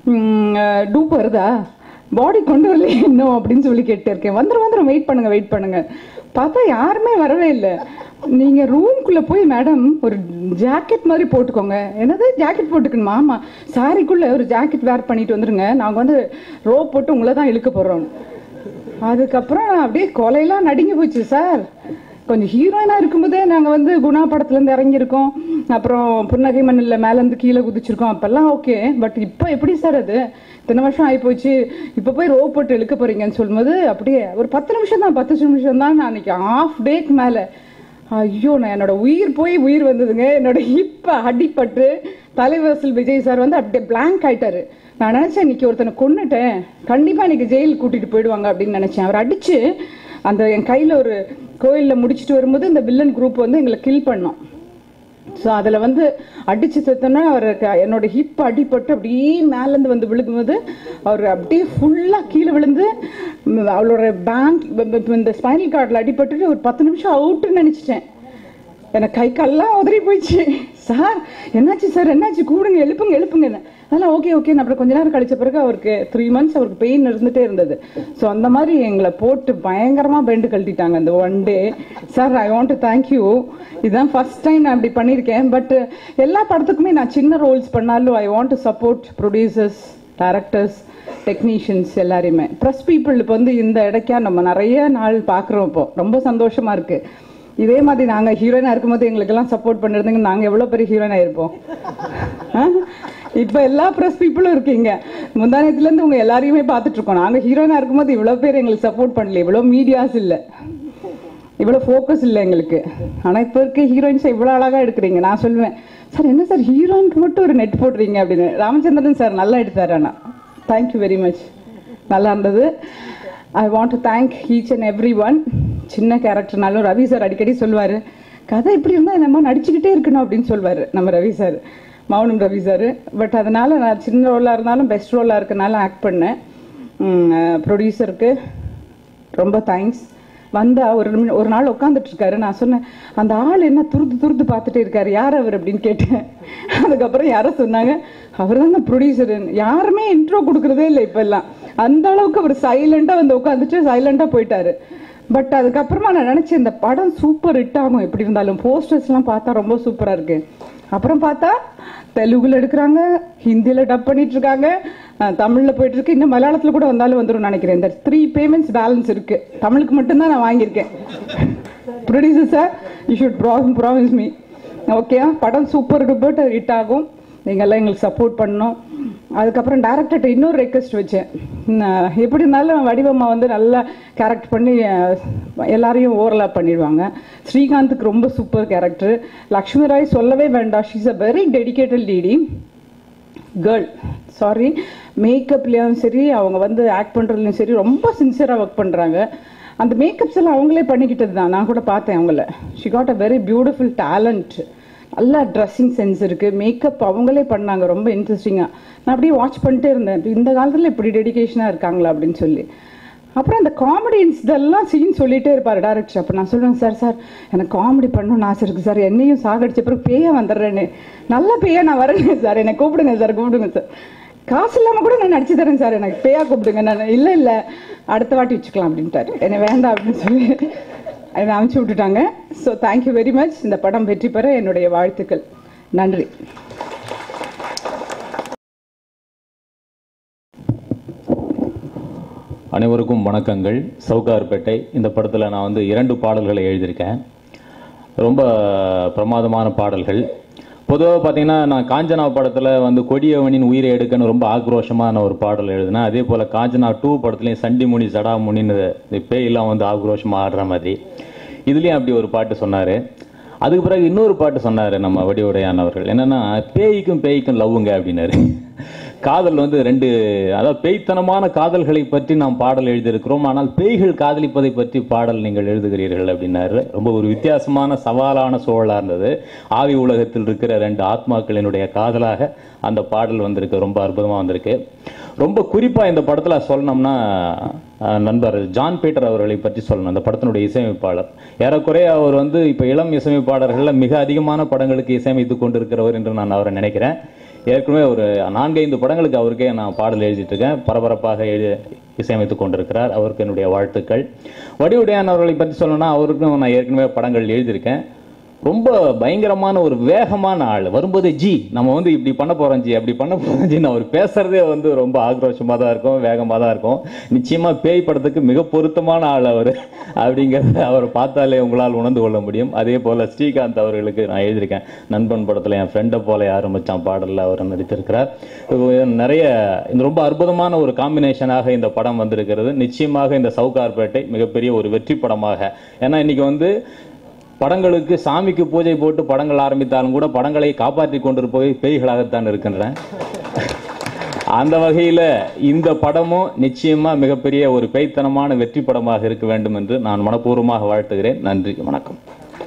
டூப் வருதா பாடி கொண்டு வரல இன்னும் அப்படின்னு சொல்லி கேட்டு இருக்கேன் வந்துடும் வந்துடும் வெயிட் பண்ணுங்க வெயிட் பண்ணுங்க பார்த்தா யாருமே வரவே இல்லை நீங்க ரூம்குள்ள போய் மேடம் ஒரு ஜாக்கெட் மாதிரி போட்டுக்கோங்க என்னது ஜாக்கெட் போட்டுக்கணுமா ஆமா சாரிக்குள்ள ஒரு ஜாக்கெட் வேர் பண்ணிட்டு வந்துருங்க நாங்க வந்து ரோப் போட்டு உங்களை தான் இழுக்க போறோம் அதுக்கப்புறம் அப்படியே கொலையெல்லாம் நடுங்கி போச்சு சார் கொஞ்சம் ஹீரோயினா இருக்கும்போதே நாங்க வந்து குணா படத்துல இருந்து இறங்கியிருக்கோம் அப்புறம் புன்னகை மண்ணில் மேல இருந்து கீழே குதிச்சிருக்கோம் அப்பெல்லாம் ஓகே பட் இப்போ எப்படி சார் அது இத்தனை வருஷம் ஆயிப்போச்சு இப்போ போய் ரோப் போட்டு இழுக்க போறீங்கன்னு சொல்லும்போது அப்படியே ஒரு பத்து நிமிஷம் தான் பத்து நிமிஷம் தான் நான் அன்னைக்கு ஆஃப் டேக்கு மேல ஐயோ நான் என்னோட உயிர் போய் உயிர் வந்ததுங்க என்னோட ஹிப்ப அடிபட்டு தலைவாசல் விஜய் சார் வந்து அப்படியே blank ஆயிட்டாரு நான் நினைச்சேன் இன்னைக்கு ஒருத்தனை கொன்னுட்டேன் கண்டிப்பா இன்னைக்கு ஜெயில் கூட்டிட்டு போயிடுவாங்க அப்படின்னு நினைச்சேன் அவர் அடிச்சு அந்த என் கையில ஒரு கோயில்ல முடிச்சிட்டு வரும்போது இந்த வில்லன் குரூப் வந்து எங்களை கில் பண்ணோம் ஸோ அதில் வந்து அடிச்சு செத்தோன்னா அவருக்கு என்னோட ஹிப் அடிபட்டு அப்படியே மேலேருந்து வந்து விழுகும்போது அவர் அப்படியே ஃபுல்லாக கீழே விழுந்து ம், அவளோட பேங்க் இந்த ஸ்பைனல் கார்டில் அடிபட்டுட்டு ஒரு பத்து நிமிஷம் அவுட்டுன்னு நினச்சிட்டேன் எனக்கு கை கால்லாம் உதறி போயிடுச்சு சார் என்னாச்சு சார் என்னாச்சு கூடுங்க எழுப்புங்க எழுப்புங்க அதெல்லாம் ஓகே ஓகே அப்புறம் கொஞ்ச நேரம் கழிச்ச பிறகு அவருக்கு த்ரீ மந்த்ஸ் அவருக்கு பெயின் இருந்துட்டே இருந்தது ஸோ அந்த மாதிரி எங்களை போட்டு பயங்கரமா பெண்டு கழட்டிட்டாங்க அந்த one day sir I want to thank you இதுதான் ஃபர்ஸ்ட் டைம் நான் இப்படி பண்ணியிருக்கேன் பட் எல்லா படத்துக்குமே நான் சின்ன ரோல்ஸ் பண்ணாலும் I want to support producers directors technicians எல்லாரையுமே ப்ரெஸ் பீப்புள் இப்போ வந்து இந்த இடைக்கா நம்ம நிறைய நாள் பார்க்குறோம் இப்போ ரொம்ப சந்தோஷமா இருக்கு இதே மாதிரி நாங்கள் ஹீரோயினாக இருக்கும்போது எங்களுக்கெல்லாம் சப்போர்ட் பண்ணுறதுங்க நாங்கள் எவ்வளோ பெரிய ஹீரோயினாக இருப்போம் இப்போ எல்லா ப்ரெஸ் பீப்புளும் இருக்கீங்க முந்தானத்துலேருந்து உங்கள் எல்லாரையுமே பார்த்துட்டு இருக்கோம் நாங்கள் ஹீரோயினாக இருக்கும்போது இவ்வளோ பேர் எங்களுக்கு சப்போர்ட் பண்ணல இவ்வளோ மீடியாஸ் இல்லை இவ்வளோ ஃபோக்கஸ் இல்லை எங்களுக்கு ஆனால் இப்போ இருக்க ஹீரோயின்ஸ் இவ்வளோ அழகாக எடுக்கிறீங்க நான் சொல்லுவேன் சார் என்ன சார் ஹீரோயினுக்கு மட்டும் ஒரு நெட் போடுறீங்க அப்படின்னு ராமச்சந்திரன் சார் நல்லா எடுத்தார் ஆனால் தேங்க்யூ வெரி மச் நல்லா இருந்தது I want to thank each and every one சின்ன கேரக்டர்னாலும் ரவி சார் அடிக்கடி சொல்லுவார் கதை இப்படி இருந்தால் நம்ம நடிச்சுக்கிட்டே இருக்கணும் அப்படின்னு சொல்வார் நம்ம ரவி சார் மௌனம் ரவி சார் பட் அதனால நான் சின்ன ரோலாக இருந்தாலும் பெஸ்ட் ரோலாக இருக்கனால ஆக்ட் பண்ணேன் ப்ரொடியூசருக்கு ரொம்ப தேங்க்ஸ் வந்தா ஒரு நிமி- ஒரு நாள் உட்காந்துட்டு இருக்காரு நான் சொன்னேன் அந்த ஆள் என்ன துருத்து துருத்து பார்த்துட்டே இருக்காரு யார் அவர் அப்படின்னு கேட்டேன் அதுக்கப்புறம் யாரோ சொன்னாங்க அவர் தான் ப்ரொடியூசர் யாருமே இன்ட்ரோ கொடுக்கறதே இல்லை இப்ப எல்லாம் அந்த அளவுக்கு அவர் சைலண்டா வந்து உட்காந்துட்டு சைலண்டா போயிட்டாரு பட் அதுக்கப்புறமா நான் நினைச்சேன் இந்த படம் சூப்பர் ஹிட் ஆகும் எப்படி இருந்தாலும் போஸ்டர்ஸ்லாம் பார்த்தா ரொம்ப சூப்பரா இருக்கு அப்புறம் பார்த்தா தெலுங்குல எடுக்கிறாங்க ஹிந்தியில டப் பண்ணிட்டு இருக்காங்க அஹ் தமிழ்ல போயிட்டு இருக்கு இன்னும் மலையாளத்துல கூட வந்தாலும் வந்துரும் நினைக்கிறேன் இந்த த்ரீ பேமெண்ட்ஸ் பேலன்ஸ் இருக்கு தமிழுக்கு மட்டும்தான் நான் வாங்கியிருக்கேன் producer sir you should promise me okay படம் சூப்பர் டூப்பர் ஹிட் ஆகும் நீங்க எல்லாம் எங்களுக்கு சப்போர்ட் பண்ணணும் அதுக்கப்புறம் டேரக்டர்கிட்ட இன்னொரு ரெக்வெஸ்ட் வச்சேன் நான் எப்படி இருந்தாலும் வடிவம்மா வந்து நல்லா கேரக்டர் பண்ணி அஹ், எல்லாரையும் ஓவர்லாப் பண்ணிடுவாங்க ஸ்ரீகாந்துக்கு ரொம்ப சூப்பர் கேரக்டர் லக்ஷ்மி ராய் சொல்லவே வேண்டாம் she's a very dedicated lady girl sorry மேக்கப்லேயும் சரி அவங்க வந்து ஆக்ட் பண்ணுறதுலையும் சரி ரொம்ப சின்சியராக ஒர்க் பண்ணுறாங்க அந்த மேக்கப்ஸ் எல்லாம் அவங்களே பண்ணிக்கிட்டது தான் நான் கூட பார்த்தேன் அவங்கள she got a very beautiful talent நல்ல ட்ரெஸ்ஸிங் சென்ஸ் இருக்குது மேக்கப் அவங்களே பண்ணாங்க ரொம்ப இன்ட்ரெஸ்டிங்காக நான் அப்படியே வாட்ச் பண்ணிட்டே இருந்தேன் இந்த காலத்தில் இப்படி டெடிகேஷனாக இருக்காங்களா அப்படின்னு சொல்லி அப்புறம் அந்த காமெடியன்ஸ் இதெல்லாம் சீன் சொல்லிட்டே இருப்பார் டேரக்டர் அப்போ நான் சொல்லுவேன் சார் சார் எனக்கு காமெடி பண்ணணும்னு ஆசை இருக்குது சார் என்னையும் சாகடிச்ச பிறகு பேயா வந்துடுறேன்னு நல்ல பேயா நான் வரேன் சார் என்னை கூப்பிடுங்க சார் கூப்பிடுங்க சார் காசு இல்லாமல் கூட நான் நடிச்சு தரேன் சார் எனக்கு பேயா கூப்பிடுங்க நான் இல்லை இல்லை அடுத்த வாட்டி வச்சுக்கலாம் அப்படின்ட்டாரு என்னை வேண்டாம் அப்படின்னு சொல்லி என்னை அனுப்பிச்சு விட்டுட்டாங்க ஸோ தேங்க்யூ வெரி மச் இந்த படம் வெற்றி பெற என்னுடைய வாழ்த்துக்கள் நன்றி அனைவருக்கும் வணக்கங்கள் சவுகார்பேட்டை இந்த படத்தில் நான் வந்து இரண்டு பாடல்களை எழுதியிருக்கேன் ரொம்ப பிரமாதமான பாடல்கள் பொதுவாக பார்த்தீங்கன்னா நான் காஞ்சனா படத்தில் வந்து கொடியவனின் உயிரை எடுக்கன்னு ரொம்ப ஆக்ரோஷமான ஒரு பாடல் எழுதினேன் அதே போல் காஞ்சனா டூ படத்துலையும் சண்டிமுனி சடாமுனின்னு இந்த பேயெல்லாம் வந்து ஆக்ரோஷமாக ஆடுற மாதிரி இதுலேயும் அப்படி ஒரு பாட்டு சொன்னார் அதுக்கு பிறகு இன்னொரு பாட்டு சொன்னார் நம்ம வடிவுடையான் அவர்கள் என்னன்னா பேய்க்கும் பேய்க்கும் லவ்வுங்க அப்படின்னாரு காதல் வந்து ரெண்டு அதாவது பேய்த்தனமான காதல்களை பற்றி நாம் பாடல் எழுதியிருக்கிறோம் ஆனால் பேய்கள் காதலிப்பதை பற்றி பாடல் நீங்கள் எழுதுகிறீர்கள் அப்படின்னாரு ரொம்ப ஒரு வித்தியாசமான சவாலான சூழலாக இருந்தது ஆவி உலகத்தில் இருக்கிற ரெண்டு ஆத்மாக்களினுடைய காதலாக அந்த பாடல் வந்திருக்கு ரொம்ப அற்புதமாக வந்திருக்கு ரொம்ப குறிப்பாக இந்த படத்தில் சொல்லணும்னா அஹ், நண்பர் ஜான் பீட்டர் அவர்களை பற்றி சொல்லணும் அந்த படத்தினுடைய இசையமைப்பாளர் ஏறக்குறைய அவர் வந்து இப்போ இளம் இசையமைப்பாளர்களில் மிக அதிகமான படங்களுக்கு இசையமைத்து கொண்டிருக்கிறவர் என்று நான் அவரை நினைக்கிறேன் ஏற்கனவே ஒரு நான்கைந்து படங்களுக்கு அவருக்கே நான் பாடல் எழுதிட்டு இருக்கேன் பரபரப்பாக எழுதி இசையமைத்துக் கொண்டிருக்கிறார் அவருக்கு என்னுடைய வாழ்த்துக்கள் வடிவுடையான் அவர்களை பற்றி சொல்லணும்னா அவருக்கும் நான் ஏற்கனவே படங்கள் எழுதியிருக்கேன் ரொம்ப பயங்கரமான ஒரு வேகமான ஆள் வரும்போது ஜி நம்ம வந்து இப்படி பண்ண போறோம் ஜி அப்படி பண்ண போறோம் ஜின்னு அவர் பேசுறதே வந்து ரொம்ப ஆக்ரோஷமாக தான் இருக்கும் வேகமாக தான் இருக்கும் நிச்சயமா பேய் படத்துக்கு மிக பொருத்தமான ஆள் அவர் அப்படிங்கிறத அவர் பார்த்தாலே உங்களால் உணர்ந்து கொள்ள முடியும் அதே போல ஸ்ரீகாந்த் அவர்களுக்கு நான் எழுதியிருக்கேன் நண்பன் படத்தில் என் ஃப்ரெண்டை போல யாரும் மச்சான் பாடலில் அவர் நடித்திருக்கிறார் இது நிறைய இந்த ரொம்ப அற்புதமான ஒரு காம்பினேஷனாக இந்த படம் வந்திருக்கிறது நிச்சயமாக இந்த சவுகார்பேட்டை மிகப்பெரிய ஒரு வெற்றி படமாக ஏன்னா இன்னைக்கு வந்து படங்களுக்கு சாமிக்கு பூஜை போட்டு படங்கள் ஆரம்பித்தாலும் கூட படங்களை காப்பாற்றி கொண்டிருப்பவை பேய்களாகத்தான் இருக்கின்றன அந்த வகையில் இந்த படமும் நிச்சயமா மிகப்பெரிய ஒரு பேய்த்தனமான வெற்றி படமாக இருக்க வேண்டும் என்று நான் மனப்பூர்வமாக வாழ்த்துகிறேன் நன்றி வணக்கம்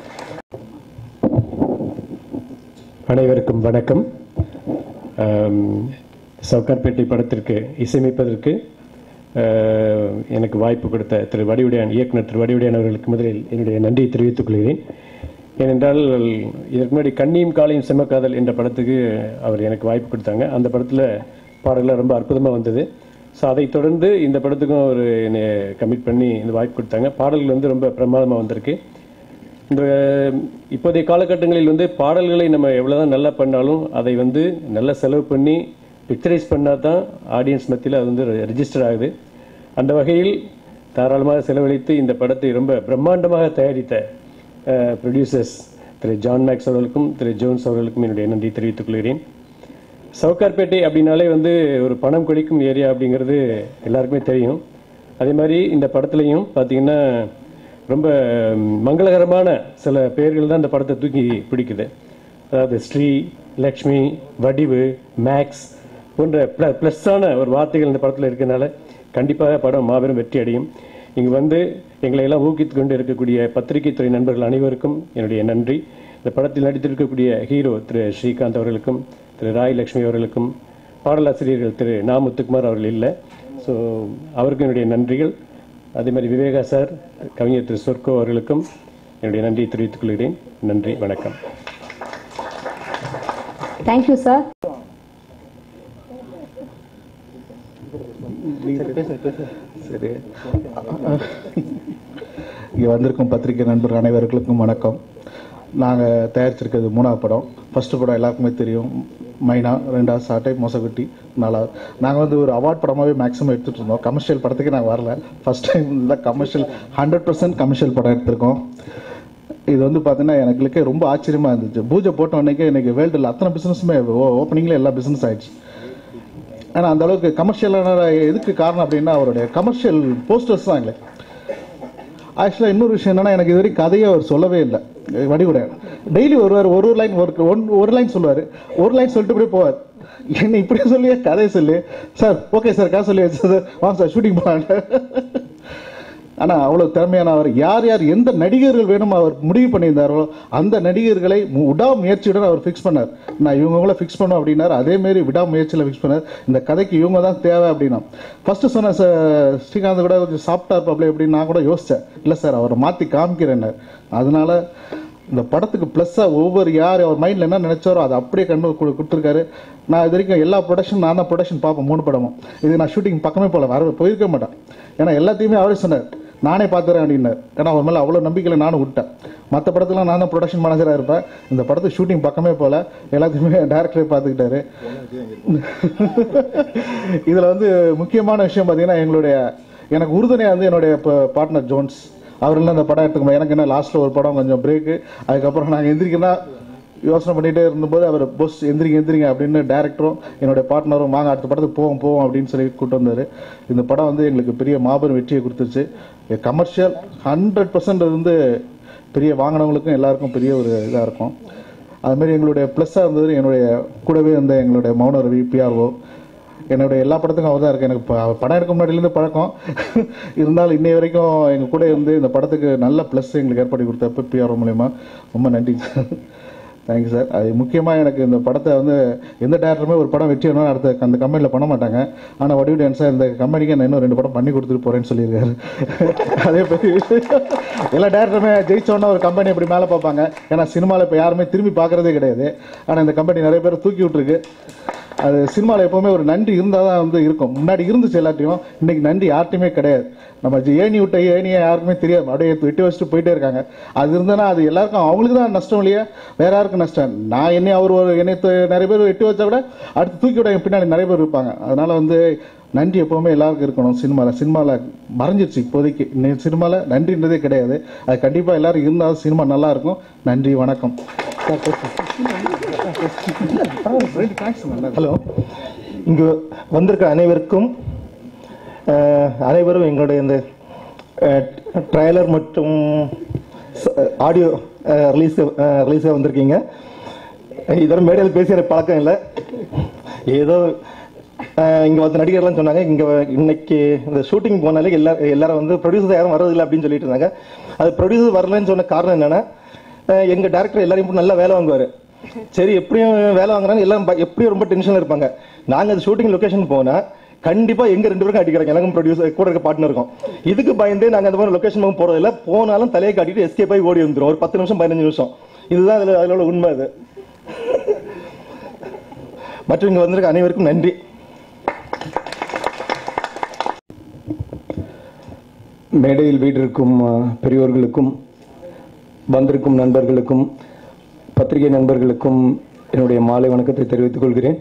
அனைவருக்கும் வணக்கம் ஆம், சவுகார்பேட்டை படத்திற்கு இசையமைப்பதற்கு ஆஹ், எனக்கு வாய்ப்பு கொடுத்த திரு வடிவுடையான் இயக்குனர் திரு வடிவுடையான் அவர்களுக்கு முதலில் என்னுடைய நன்றியை தெரிவித்துக் கொள்கிறேன் ஏனென்றால் இதற்கு முன்னாடி கண்ணியும் காலையும் செம்மக்காதல் என்ற படத்துக்கு அவர் எனக்கு வாய்ப்பு கொடுத்தாங்க அந்த படத்தில் பாடல்கள் ரொம்ப அற்புதமாக வந்தது ஸோ அதைத் தொடர்ந்து இந்த படத்துக்கும் ஒரு என்னை கமிட் பண்ணி இந்த வாய்ப்பு கொடுத்தாங்க பாடல்கள் வந்து ரொம்ப பிரமாதமாக வந்திருக்கு இந்த இப்போதைய காலகட்டங்களில் வந்து பாடல்களை நம்ம எவ்வளோதான் நல்லா பண்ணாலும் அதை வந்து நல்லா செலவு பண்ணி பிக்சரைஸ் பண்ணால் தான் ஆடியன்ஸ் மத்தியில் அது வந்து ரெஜிஸ்டர் ஆகுது அந்த வகையில் தாராளமாக செலவழித்து இந்த படத்தை ரொம்ப பிரம்மாண்டமாக தயாரித்த ப்ரொடியூசர்ஸ் திரு ஜான் மேக்ஸ் அவர்களுக்கும் திரு ஜோன்ஸ் அவர்களுக்கும் என்னுடைய நன்றி தெரிவித்துக் கொள்கிறேன் சவுகார்பேட்டை அப்படின்னாலே வந்து ஒரு பணம் கொளிக்கும் ஏரியா அப்படிங்கிறது எல்லாருக்குமே தெரியும் அதே மாதிரி இந்த படத்துலையும் பார்த்தீங்கன்னா ரொம்ப ம், மங்களகரமான சில பெயர்கள் தான் இந்த படத்தை தூக்கி பிடிக்குது அதாவது ஸ்ரீ லக்ஷ்மி வடிவு மேக்ஸ் போன்ற ப்ள ப்ளஸ்ஸான ஒரு வார்த்தைகள் இந்த படத்தில் இருக்கனால கண்டிப்பாக படம் மாபெரும் வெற்றி அடையும் இங்கு வந்து எங்களை எல்லாம் ஊக்குவித்து கொண்டு இருக்கக்கூடிய பத்திரிகை துறை நண்பர்கள் அனைவருக்கும் என்னுடைய நன்றி இந்த படத்தில் நடித்திருக்கக்கூடிய ஹீரோ திரு ஸ்ரீகாந்த் அவர்களுக்கும் திரு ராய் லக்ஷ்மி அவர்களுக்கும் பாடலாசிரியர்கள் திரு நா முத்துக்குமார் அவர்கள் இல்லை ஸோ அவருக்கும் என்னுடைய நன்றிகள் அதே மாதிரி விவேகா சார் கவிஞர் திரு சொர்க்கோ அவர்களுக்கும் என்னுடைய நன்றியை தெரிவித்துக் கொள்கிறேன் நன்றி வணக்கம் தேங்க்யூ சார் சரி இங்கே வந்திருக்கும் பத்திரிகை நண்பர் அனைவர்களுக்கும் வணக்கம் நாங்கள் தயாரிச்சிருக்கிறது மூணாவது படம் ஃபர்ஸ்ட் படம் எல்லாருக்குமே தெரியும் மைனா ரெண்டாவது சாட்டை மோசகுட்டி நாலாவது நாங்கள் வந்து ஒரு அவார்ட் படமாகவே மேக்ஸிமம் எடுத்துகிட்டு இருந்தோம் கமர்ஷியல் படத்துக்கு நாங்கள் வரல ஃபர்ஸ்ட் டைம் தான் கமர்ஷியல் ஹண்ட்ரட் பர்சன்ட் கமர்ஷியல் படம் எடுத்திருக்கோம் இது வந்து பார்த்தீங்கன்னா எனக்கு ரொம்ப ஆச்சரியமாக இருந்துச்சு பூஜை போட்ட உடனே இன்னைக்கு வேர்ல்டில் அத்தனை பிஸ்னஸுமே ஓப்பனிங்கில் எல்லா பிஸ்னஸ் ஆயிடுச்சு ஆனால் அந்த அளவுக்கு கமர்ஷியலான எதுக்கு காரணம் அப்படின்னா அவருடைய கமர்ஷியல் போஸ்டர்ஸ் தான் இல்லை ஆக்சுவலாக இன்னொரு விஷயம் என்னன்னா எனக்கு இது வரைக்கும் கதையை அவர் சொல்லவே இல்லை வடிவுடையார் டெய்லி வருவார் ஒரு ஒரு லைன் ஒரு ஒன் ஒரு லைன் சொல்லுவார் ஒரு லைன் சொல்லிட்டு இப்படியே போவார் என்ன இப்படியே சொல்லியே கதையை சொல்லி சார் ஓகே சார் கதை சொல்லி வச்சு சார் வாங்க சார் ஷூட்டிங் போகலான்னு ஆனால் அவ்வளோ திறமையான அவர் யார் யார் எந்த நடிகர்கள் வேணுமோ அவர் முடிவு பண்ணியிருந்தாரோ அந்த நடிகர்களை மு- விடாமுயற்சியுடன் அவர் ஃபிக்ஸ் பண்ணார் நான் இவங்கள ஃபிக்ஸ் பண்ணோம் அப்படின்னாரு அதேமாரி விடாமுயற்சியில் ஃபிக்ஸ் பண்ணார் இந்த கதைக்கு இவங்க தான் தேவை அப்படின்னா ஃபர்ஸ்ட் சொன்ன சார் ஸ்ரீகாந்த் கூட கொஞ்சம் சாஃப்டாக இருப்பாப்ல அப்படின்னு நான் கூட யோசித்தேன் இல்லை சார் அவரை மாற்றி காமிக்கிறேன்னு அதனால இந்த படத்துக்கு ப்ளஸ்ஸாக ஒவ்வொரு யார் அவர் மைண்டில் என்ன நினைச்சாரோ அதை அப்படியே கண்டு கொடு- கொடுத்துருக்காரு நான் இது வரைக்கும் எல்லா ப்ரொடக்ஷன் நான் தான் ப்ரொடக்ஷன் பார்ப்பேன் மூணு படமும் இது நான் ஷூட்டிங் பக்கமே போல வர போயிருக்க மாட்டேன் ஏன்னா எல்லாத்தையுமே அவரே சொன்னார் நானே பார்த்துறேன் அப்படின்னார் ஏன்னா அவர் மேலே அவ்வளோ நம்பிக்கையில் நானும் விட்டேன் மற்ற படத்துலாம் நான் தான் ப்ரொடக்ஷன் மேனேஜராக இருப்பேன் இந்த படத்துக்கு ஷூட்டிங் பக்கமே போல எல்லாத்தையுமே டேரக்டரே பார்த்துக்கிட்டாரு இதில் வந்து முக்கியமான விஷயம் பார்த்தீங்கன்னா எங்களுடைய எனக்கு உறுதுணையாக வந்து என்னுடைய பார்ட்னர் ஜோன்ஸ் அவரெல்லாம் இந்த படம் எடுத்துக்கணும் எனக்கு என்ன லாஸ்ட்டில் ஒரு படம் கொஞ்சம் பிரேக்கு அதுக்கப்புறம் நாங்கள் எந்திரிக்கனா யோசனை பண்ணிகிட்டே இருந்தபோது அவர் பொஸ் எந்திரிங்க எந்திரிங்க அப்படின்னு டேரக்டரும் என்னுடைய பார்ட்னரும் வாங்க அடுத்த படத்துக்கு போவோம் போவோம் அப்படின்னு சொல்லி கூப்பிட்டு வந்தார் இந்த படம் வந்து எங்களுக்கு பெரிய மாபெரும் வெற்றியை கொடுத்துச்சு கமர்ஷியல் ஹண்ட்ரட் பர்சன்ட் வந்து பெரிய வாங்கினவங்களுக்கும் எல்லாருக்கும் பெரிய ஒரு இதாக இருக்கும் அதுமாரி எங்களுடைய ப்ளஸ்ஸாக இருந்தது என்னுடைய கூடவே இருந்த எங்களுடைய மௌன ரவி பிஆர்ஓ என்னுடைய எல்லா படத்துக்கும் அவர் தான் இருக்கு எனக்கு ப- படம் எடுக்க முன்னாடிலேருந்து பழக்கம் இருந்தாலும் இன்னை வரைக்கும் எங்கள் கூட இருந்து இந்த படத்துக்கு நல்ல ப்ளஸ் எங்களுக்கு ஏற்படுத்தி கொடுத்தப்ப பிஆர்ஓ மூலயமா ரொம்ப நன்றி சார் தேங்க்யூ சார் அது முக்கியமாக எனக்கு இந்த படத்தை வந்து எந்த டேரக்டருமே ஒரு படம் வெற்றி வேணும் அடுத்த அந்த கம்பெனியில் பண்ண மாட்டாங்க ஆனால் வடிவு டான்ஸாக இந்த கம்பெனிக்கு நான் இன்னும் ரெண்டு படம் பண்ணி கொடுத்துட்டு போகிறேன்னு சொல்லியிருக்காரு அதே பெரிய விஷயம் எல்லா டேரக்டருமே ஜெயிச்சோன்னா ஒரு கம்பெனி அப்படி மேலே பார்ப்பாங்க ஏன்னா சினிமாவில் இப்போ யாருமே திரும்பி பார்க்குறதே கிடையாது ஆனால் இந்த கம்பெனி நிறைய பேர் தூக்கி விட்டுருக்கு அது சினிமாவில் எப்போவுமே ஒரு நன்றி இருந்தால் தான் வந்து இருக்கும் முன்னாடி இருந்துச்சு எல்லாத்தையும் இன்னைக்கு நன்றி யார்ட்டையுமே கிடையாது நம்ம ஜி- ஏணி விட்ட ஏணியை யாருக்குமே தெரியாது அப்படியே வெட்டி வச்சுட்டு போயிட்டே இருக்காங்க அது இருந்ததுன்னா அது எல்லாருக்கும் அவங்களுக்கு தான் நஷ்டம் இல்லையா வேற யாருக்கும் நஷ்டம் நான் என்னை அவர் ஒரு என்னை து- நிறைய பேர் வெட்டி வச்சா கூட அடுத்து தூக்கி விட என் பின்னாடி நிறைய பேர் இருப்பாங்க அதனால வந்து நன்றி எப்போவுமே எல்லாருக்கும் இருக்கணும் சினிமாவில் சினிமாவில் மறைஞ்சிருச்சு இப்போதைக்கு இன்னைக்கு சினிமாவில் நன்றின்றதே கிடையாது அது கண்டிப்பாக எல்லாரும் இருந்தாலும் சினிமா நல்லா இருக்கும் நன்றி வணக்கம் ஹலோ இங்கு வந்திருக்க அனைவருக்கும் அஹ், அனைவரும் எங்களுடைய இந்த ட்ரைலர் மற்றும் ஆடியோ ரிலீஸ் ரிலீஸாக வந்திருக்கீங்க இதோட மேடையில் பேசி எனக்கு பழக்கம் இல்லை ஏதோ அஹ், இங்க வந்து நடிகர்லாம் சொன்னாங்க இங்க இன்னைக்கு இந்த ஷூட்டிங் போனாலே எல்லா எல்லாரும் வந்து ப்ரொடியூசர் யாரும் வர்றதில்லை அப்படின்னு சொல்லிட்டு இருந்தாங்க அது ப்ரொடியூசர் வரலன்னு சொன்ன காரணம் என்னன்னா அஹ், எங்க டேரக்டர் எல்லாரையும் போட்டு நல்லா வேலை வாங்குவாரு சரி எப்படியும் வேலை வாங்குறாங்க எல்லாம் ப- எப்படியும் ரொம்ப டென்ஷன்ல இருப்பாங்க நாங்க அந்த ஷூட்டிங் லொகேஷன் போனா கண்டிப்பா எங்க ரெண்டு பேரும் அடிக்கிறாங்க எனக்கும் ப்ரொடியூசர் கூட இருக்க பார்ட்னர் இருக்கும் இதுக்கு பயந்தே நாங்க அந்த மாதிரி லொகேஷன் போக போறதில்ல போனாலும் தலையை காட்டிட்டு எஸ்கேப் ஆகி ஓடி வந்துரும் ஒரு பத்து நிமிஷம் பதினஞ்சு நிமிஷம் இதுதான் அதுல அதுல உள்ள உண்மை அது மற்றும் இங்க வந்திருக்க அனைவருக்கும் நன்றி மேடையில் வீட்டிற்கும் அஹ், பெரியோர்களுக்கும் வந்திருக்கும் நண்பர்களுக்கும் பத்திரிகை நண்பர்களுக்கும் என்னுடைய மாலை வணக்கத்தை தெரிவித்துக் கொள்கிறேன்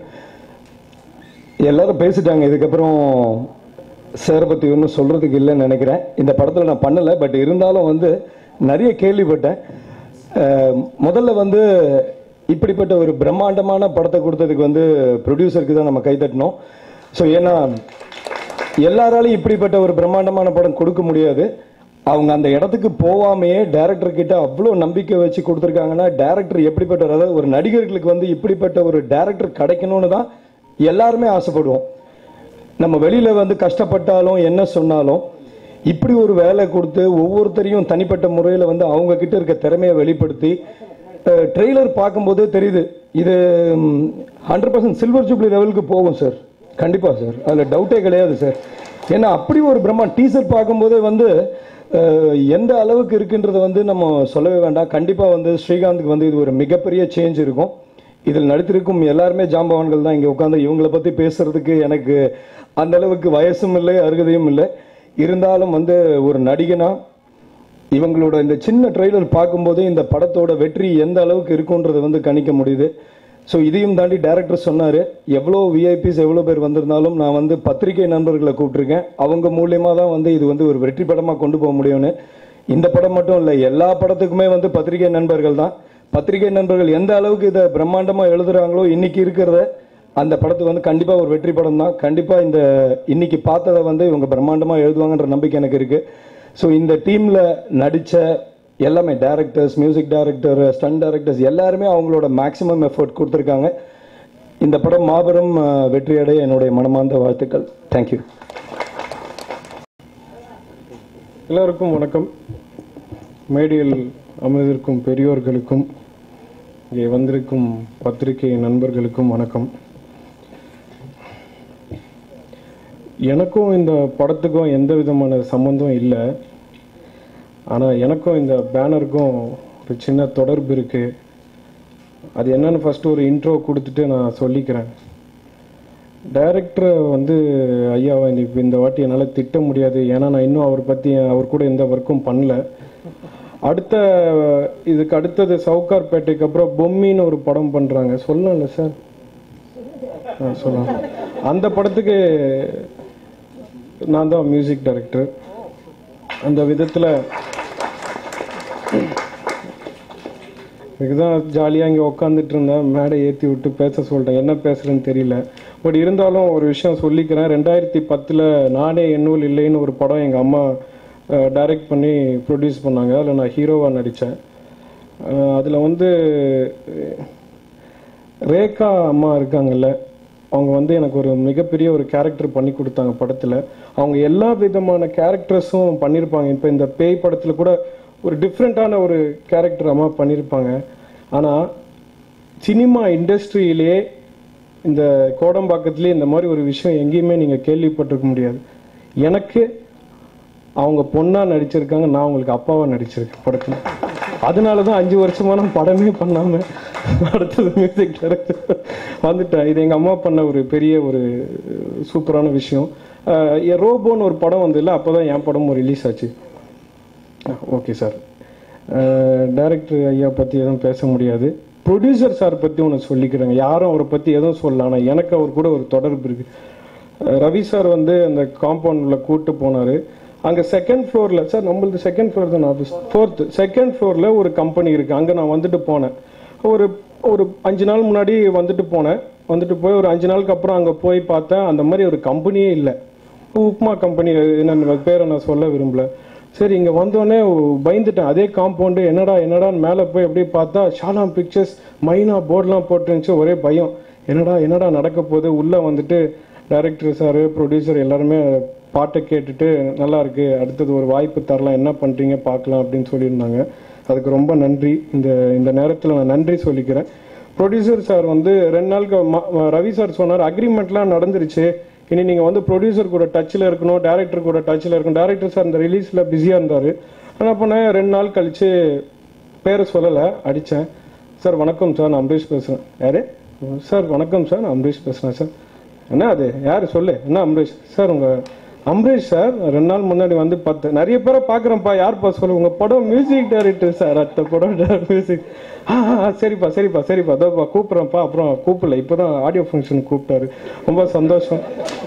எல்லாரும் பேசிட்டாங்க இதுக்கப்புறம் சாரை பற்றி ஒன்றும் சொல்கிறதுக்கு இல்லைன்னு நினைக்கிறேன் இந்த படத்தில் நான் பண்ணலை பட் இருந்தாலும் வந்து நிறைய கேள்விப்பட்டேன் அஹ், முதல்ல வந்து இப்படிப்பட்ட ஒரு பிரம்மாண்டமான படத்தை கொடுத்ததுக்கு வந்து ப்ரொடியூசருக்கு தான் நம்ம கைத்தட்டணும் ஸோ ஏன்னா எல்லாராலையும் இப்படிப்பட்ட ஒரு பிரம்மாண்டமான படம் கொடுக்க முடியாது அவங்க அந்த இடத்துக்கு போகாமையே டேரக்டர் கிட்ட அவ்வளோ நம்பிக்கை வச்சு கொடுத்துருக்காங்கன்னா டேரக்டர் எப்படிப்பட்ட அதாவது ஒரு நடிகர்களுக்கு வந்து இப்படிப்பட்ட ஒரு டேரக்டர் கிடைக்கணும்னு தான் எல்லாருமே ஆசைப்படுவோம் நம்ம வெளியில வந்து கஷ்டப்பட்டாலும் என்ன சொன்னாலும் இப்படி ஒரு வேலை கொடுத்து ஒவ்வொருத்தரையும் தனிப்பட்ட முறையில் வந்து அவங்க கிட்ட இருக்க திறமையை வெளிப்படுத்தி ட்ரெய்லர் பார்க்கும்போதே தெரியுது இது ஹண்ட்ரட் பர்சன்ட் சில்வர் ஜூப்ளி லெவலுக்கு போகும் சார் கண்டிப்பாக சார் அதில் டவுட்டே கிடையாது சார் ஏன்னா அப்படி ஒரு பிரம்மா டீசர் பார்க்கும்போதே வந்து அஹ், எந்த அளவுக்கு இருக்குன்றத வந்து நம்ம சொல்லவே வேண்டாம் கண்டிப்பாக வந்து ஸ்ரீகாந்துக்கு வந்து இது ஒரு மிகப்பெரிய சேஞ்ச் இருக்கும் இதில் நடித்திருக்கும் எல்லாருமே ஜாம்பவான்கள் தான் இங்கே உட்காந்து இவங்கள பற்றி பேசுறதுக்கு எனக்கு அந்த அளவுக்கு வயசும் இல்லை அருகதையும் இல்லை இருந்தாலும் வந்து ஒரு நடிகனா இவங்களோட இந்த சின்ன ட்ரெய்லர் பார்க்கும்போதே இந்த படத்தோட வெற்றி எந்த அளவுக்கு இருக்குன்றதை வந்து கணிக்க முடியுது ஸோ இதையும் தாண்டி டேரக்டர் சொன்னார் எவ்வளோ விஐபிஸ் எவ்வளோ பேர் வந்திருந்தாலும் நான் வந்து பத்திரிகை நண்பர்களை கூப்பிட்டுருக்கேன் அவங்க மூலியமாக தான் வந்து இது வந்து ஒரு வெற்றி படமாக கொண்டு போக முடியும்னு இந்த படம் மட்டும் இல்லை எல்லா படத்துக்குமே வந்து பத்திரிகை நண்பர்கள் தான் பத்திரிகை நண்பர்கள் எந்த அளவுக்கு இதை பிரம்மாண்டமாக எழுதுறாங்களோ இன்னைக்கு இருக்கிறத அந்த படத்துக்கு வந்து கண்டிப்பாக ஒரு வெற்றி படம் தான் கண்டிப்பாக இந்த இன்னைக்கு பார்த்ததை வந்து இவங்க பிரம்மாண்டமாக எழுதுவாங்கன்ற நம்பிக்கை எனக்கு இருக்குது ஸோ இந்த டீமில் நடித்த எல்லாமே directors music director stunt directors எல்லாருமே அவங்களோட மேக்ஸிமம் எஃபர்ட் கொடுத்துருக்காங்க இந்த படம் மாபெரும் அஹ், வெற்றியடைய என்னுடைய மனமார்ந்த வாழ்த்துக்கள் தேங்க்யூ எல்லோருக்கும் வணக்கம் மேடையில் அமர்ந்திருக்கும் பெரியோர்களுக்கும் இங்கே வந்திருக்கும் பத்திரிகை நண்பர்களுக்கும் வணக்கம் எனக்கும் இந்த படத்துக்கும் எந்த விதமான சம்மந்தம் இல்லை ஆனால் எனக்கும் இந்த பேனருக்கும் ஒரு சின்ன தொடர்பு இருக்கு அது என்னன்னு ஃபர்ஸ்ட் ஒரு இன்ட்ரோ கொடுத்துட்டு நான் சொல்லிக்கிறேன் டைரக்டரை வந்து ஐயாவை இப்போ இந்த வாட்டி என்னால் திட்ட முடியாது ஏன்னா நான் இன்னும் அவர் பற்றி அவர் கூட எந்த ஒர்க்கும் பண்ணல அடுத்த இதுக்கு அடுத்தது சவுகார்பேட்டைக்கு அப்புறம் பொம்மின்னு ஒரு படம் பண்ணுறாங்க சொல்லலாம்ல சார் ஆ சொல்லலாம் அந்த படத்துக்கு நான் தான் மியூசிக் டைரக்டர் அந்த விதத்தில் இதுதான் ஜாலியாக இங்கே உட்காந்துட்டு இருந்தேன் மேடை ஏற்றி விட்டு பேச சொல்லிட்டேன் என்ன பேசுறேன்னு தெரியல பட் இருந்தாலும் ஒரு விஷயம் சொல்லிக்கிறேன் ரெண்டாயிரத்தி பத்தில் நானே எண்ணூல் இல்லைன்னு ஒரு படம் எங்கள் அம்மா டைரக்ட் பண்ணி ப்ரொடியூஸ் பண்ணாங்க அதில் நான் ஹீரோவாக நடித்தேன் அதில் வந்து ரேகா அம்மா இருக்காங்கல்ல அவங்க வந்து எனக்கு ஒரு மிகப்பெரிய ஒரு கேரக்டர் பண்ணி கொடுத்தாங்க படத்தில் அவங்க எல்லா விதமான கேரக்டர்ஸும் பண்ணியிருப்பாங்க இப்போ இந்த பேய் படத்தில் கூட ஒரு டிஃப்ரெண்ட்டான ஒரு கேரக்டர் அம்மா பண்ணியிருப்பாங்க ஆனால் சினிமா இண்டஸ்ட்ரியிலே இந்த கோடம்பாக்கத்திலே இந்த மாதிரி ஒரு விஷயம் எங்கேயுமே நீங்கள் கேள்விப்பட்டிருக்க முடியாது எனக்கு அவங்க பொண்ணா நடிச்சிருக்காங்க நான் அவங்களுக்கு அப்பாவா நடிச்சிருக்கேன் படத்துல அதனால தான் அஞ்சு வருஷமா நான் படமே பண்ணாம அடுத்தது மியூசிக் டைரக்டர் வந்துட்டேன் இது எங்க அம்மா பண்ண ஒரு பெரிய ஒரு சூப்பரான விஷயம் அஹ், எ ரோபோன்னு ஒரு படம் வந்ததில்ல அப்பதான் என் படமும் ரிலீஸ் ஆச்சு ஓகே சார் டைரக்டர் ஐயா பற்றி எதுவும் பேச முடியாது ப்ரொடியூசர் சார் பற்றி ஒன்று சொல்லிக்கிறேங்க யாரும் அவரை பற்றி எதுவும் சொல்லலாம் ஆனால் எனக்கு அவர் கூட ஒரு தொடர்பு இருக்கு அஹ் ரவி சார் வந்து அந்த காம்பவுண்ட்ல கூட்டு போனாரு அங்க செகண்ட் ஃப்ளோர்ல சார் நம்மளது செகண்ட் ஃப்ளோர் தான் ஆஃபீஸ் ஃபோர்த் செகண்ட் ஃப்ளோர்ல ஒரு கம்பெனி இருக்கு அங்க நான் வந்துட்டு போனேன் ஒரு ஒரு அஞ்சு நாள் முன்னாடி வந்துட்டு போனேன் வந்துட்டு போய் ஒரு அஞ்சு நாளுக்கு அப்புறம் அங்க போய் பார்த்தேன் அந்த மாதிரி ஒரு கம்பெனியே இல்லை உப்மா கம்பெனி என்னன்னு பேரை நான் சொல்ல விரும்பல சரி இங்க வந்தோடனே பயந்துட்டேன் அதே காம்பவுண்டு என்னடா என்னடான்னு மேலே போய் அப்படியே பார்த்தா ஷாலாம் பிக்சர்ஸ் மைனா போர்டெலாம் போட்டுருந்துச்சு ஒரே பயம் என்னடா என்னடா நடக்க போகுது உள்ள வந்துட்டு டைரக்டர் சார் ப்ரொடியூசர் எல்லாருமே பாட்டை கேட்டுட்டு நல்லா இருக்கு அடுத்தது ஒரு வாய்ப்பு தரலாம் என்ன பண்றீங்க பார்க்கலாம் அப்படின்னு சொல்லியிருந்தாங்க அதுக்கு ரொம்ப நன்றி இந்த இந்த நேரத்தில் நான் நன்றி சொல்லிக்கிறேன் ப்ரொடியூசர் சார் வந்து ரெண்டு நாளுக்கு ம- ம- ரவி சார் சொன்னார் அக்ரிமெண்ட்லாம் நடந்துருச்சு இனி நீங்கள் வந்து ப்ரொடியூசர் கூட டச்சில் இருக்கணும் டேரக்டர் கூட டச்சில் இருக்கணும் டேரக்டர் சார் இந்த ரிலீஸில் பிஸியாக இருந்தார் என்ன பண்ணேன் ரெண்டு நாள் கழிச்சு பேரை சொல்லலை அடித்தேன் சார் வணக்கம் சார் நான் அம்பரீஷ் பேசுகிறேன் யாரு சார் வணக்கம் சார் நான் அம்பரீஷ் பேசுகிறேன் சார் என்ன அது யார் சொல்லு என்ன அம்பரீஷ் சார் உங்கள் அம்பரீஷ் சார் ரெண்டு நாள் முன்னாடி வந்து பார்த்து நிறைய பேரை பார்க்குறேன்ப்பா யார்ப்பா சொல்லு உங்கள் படம் மியூசிக் டைரக்டர் சார் அடுத்த படம் மியூசிக் ஆ ஆ, ஆ, சரிப்பா சரிப்பா சரிப்பா அதோப்பா கூப்பிட்றேன்ப்பா அப்புறம் கூப்பிடல இப்போ தான் ஆடியோ ஃபங்க்ஷன் கூப்பிட்டாரு ரொம்ப சந்தோஷம்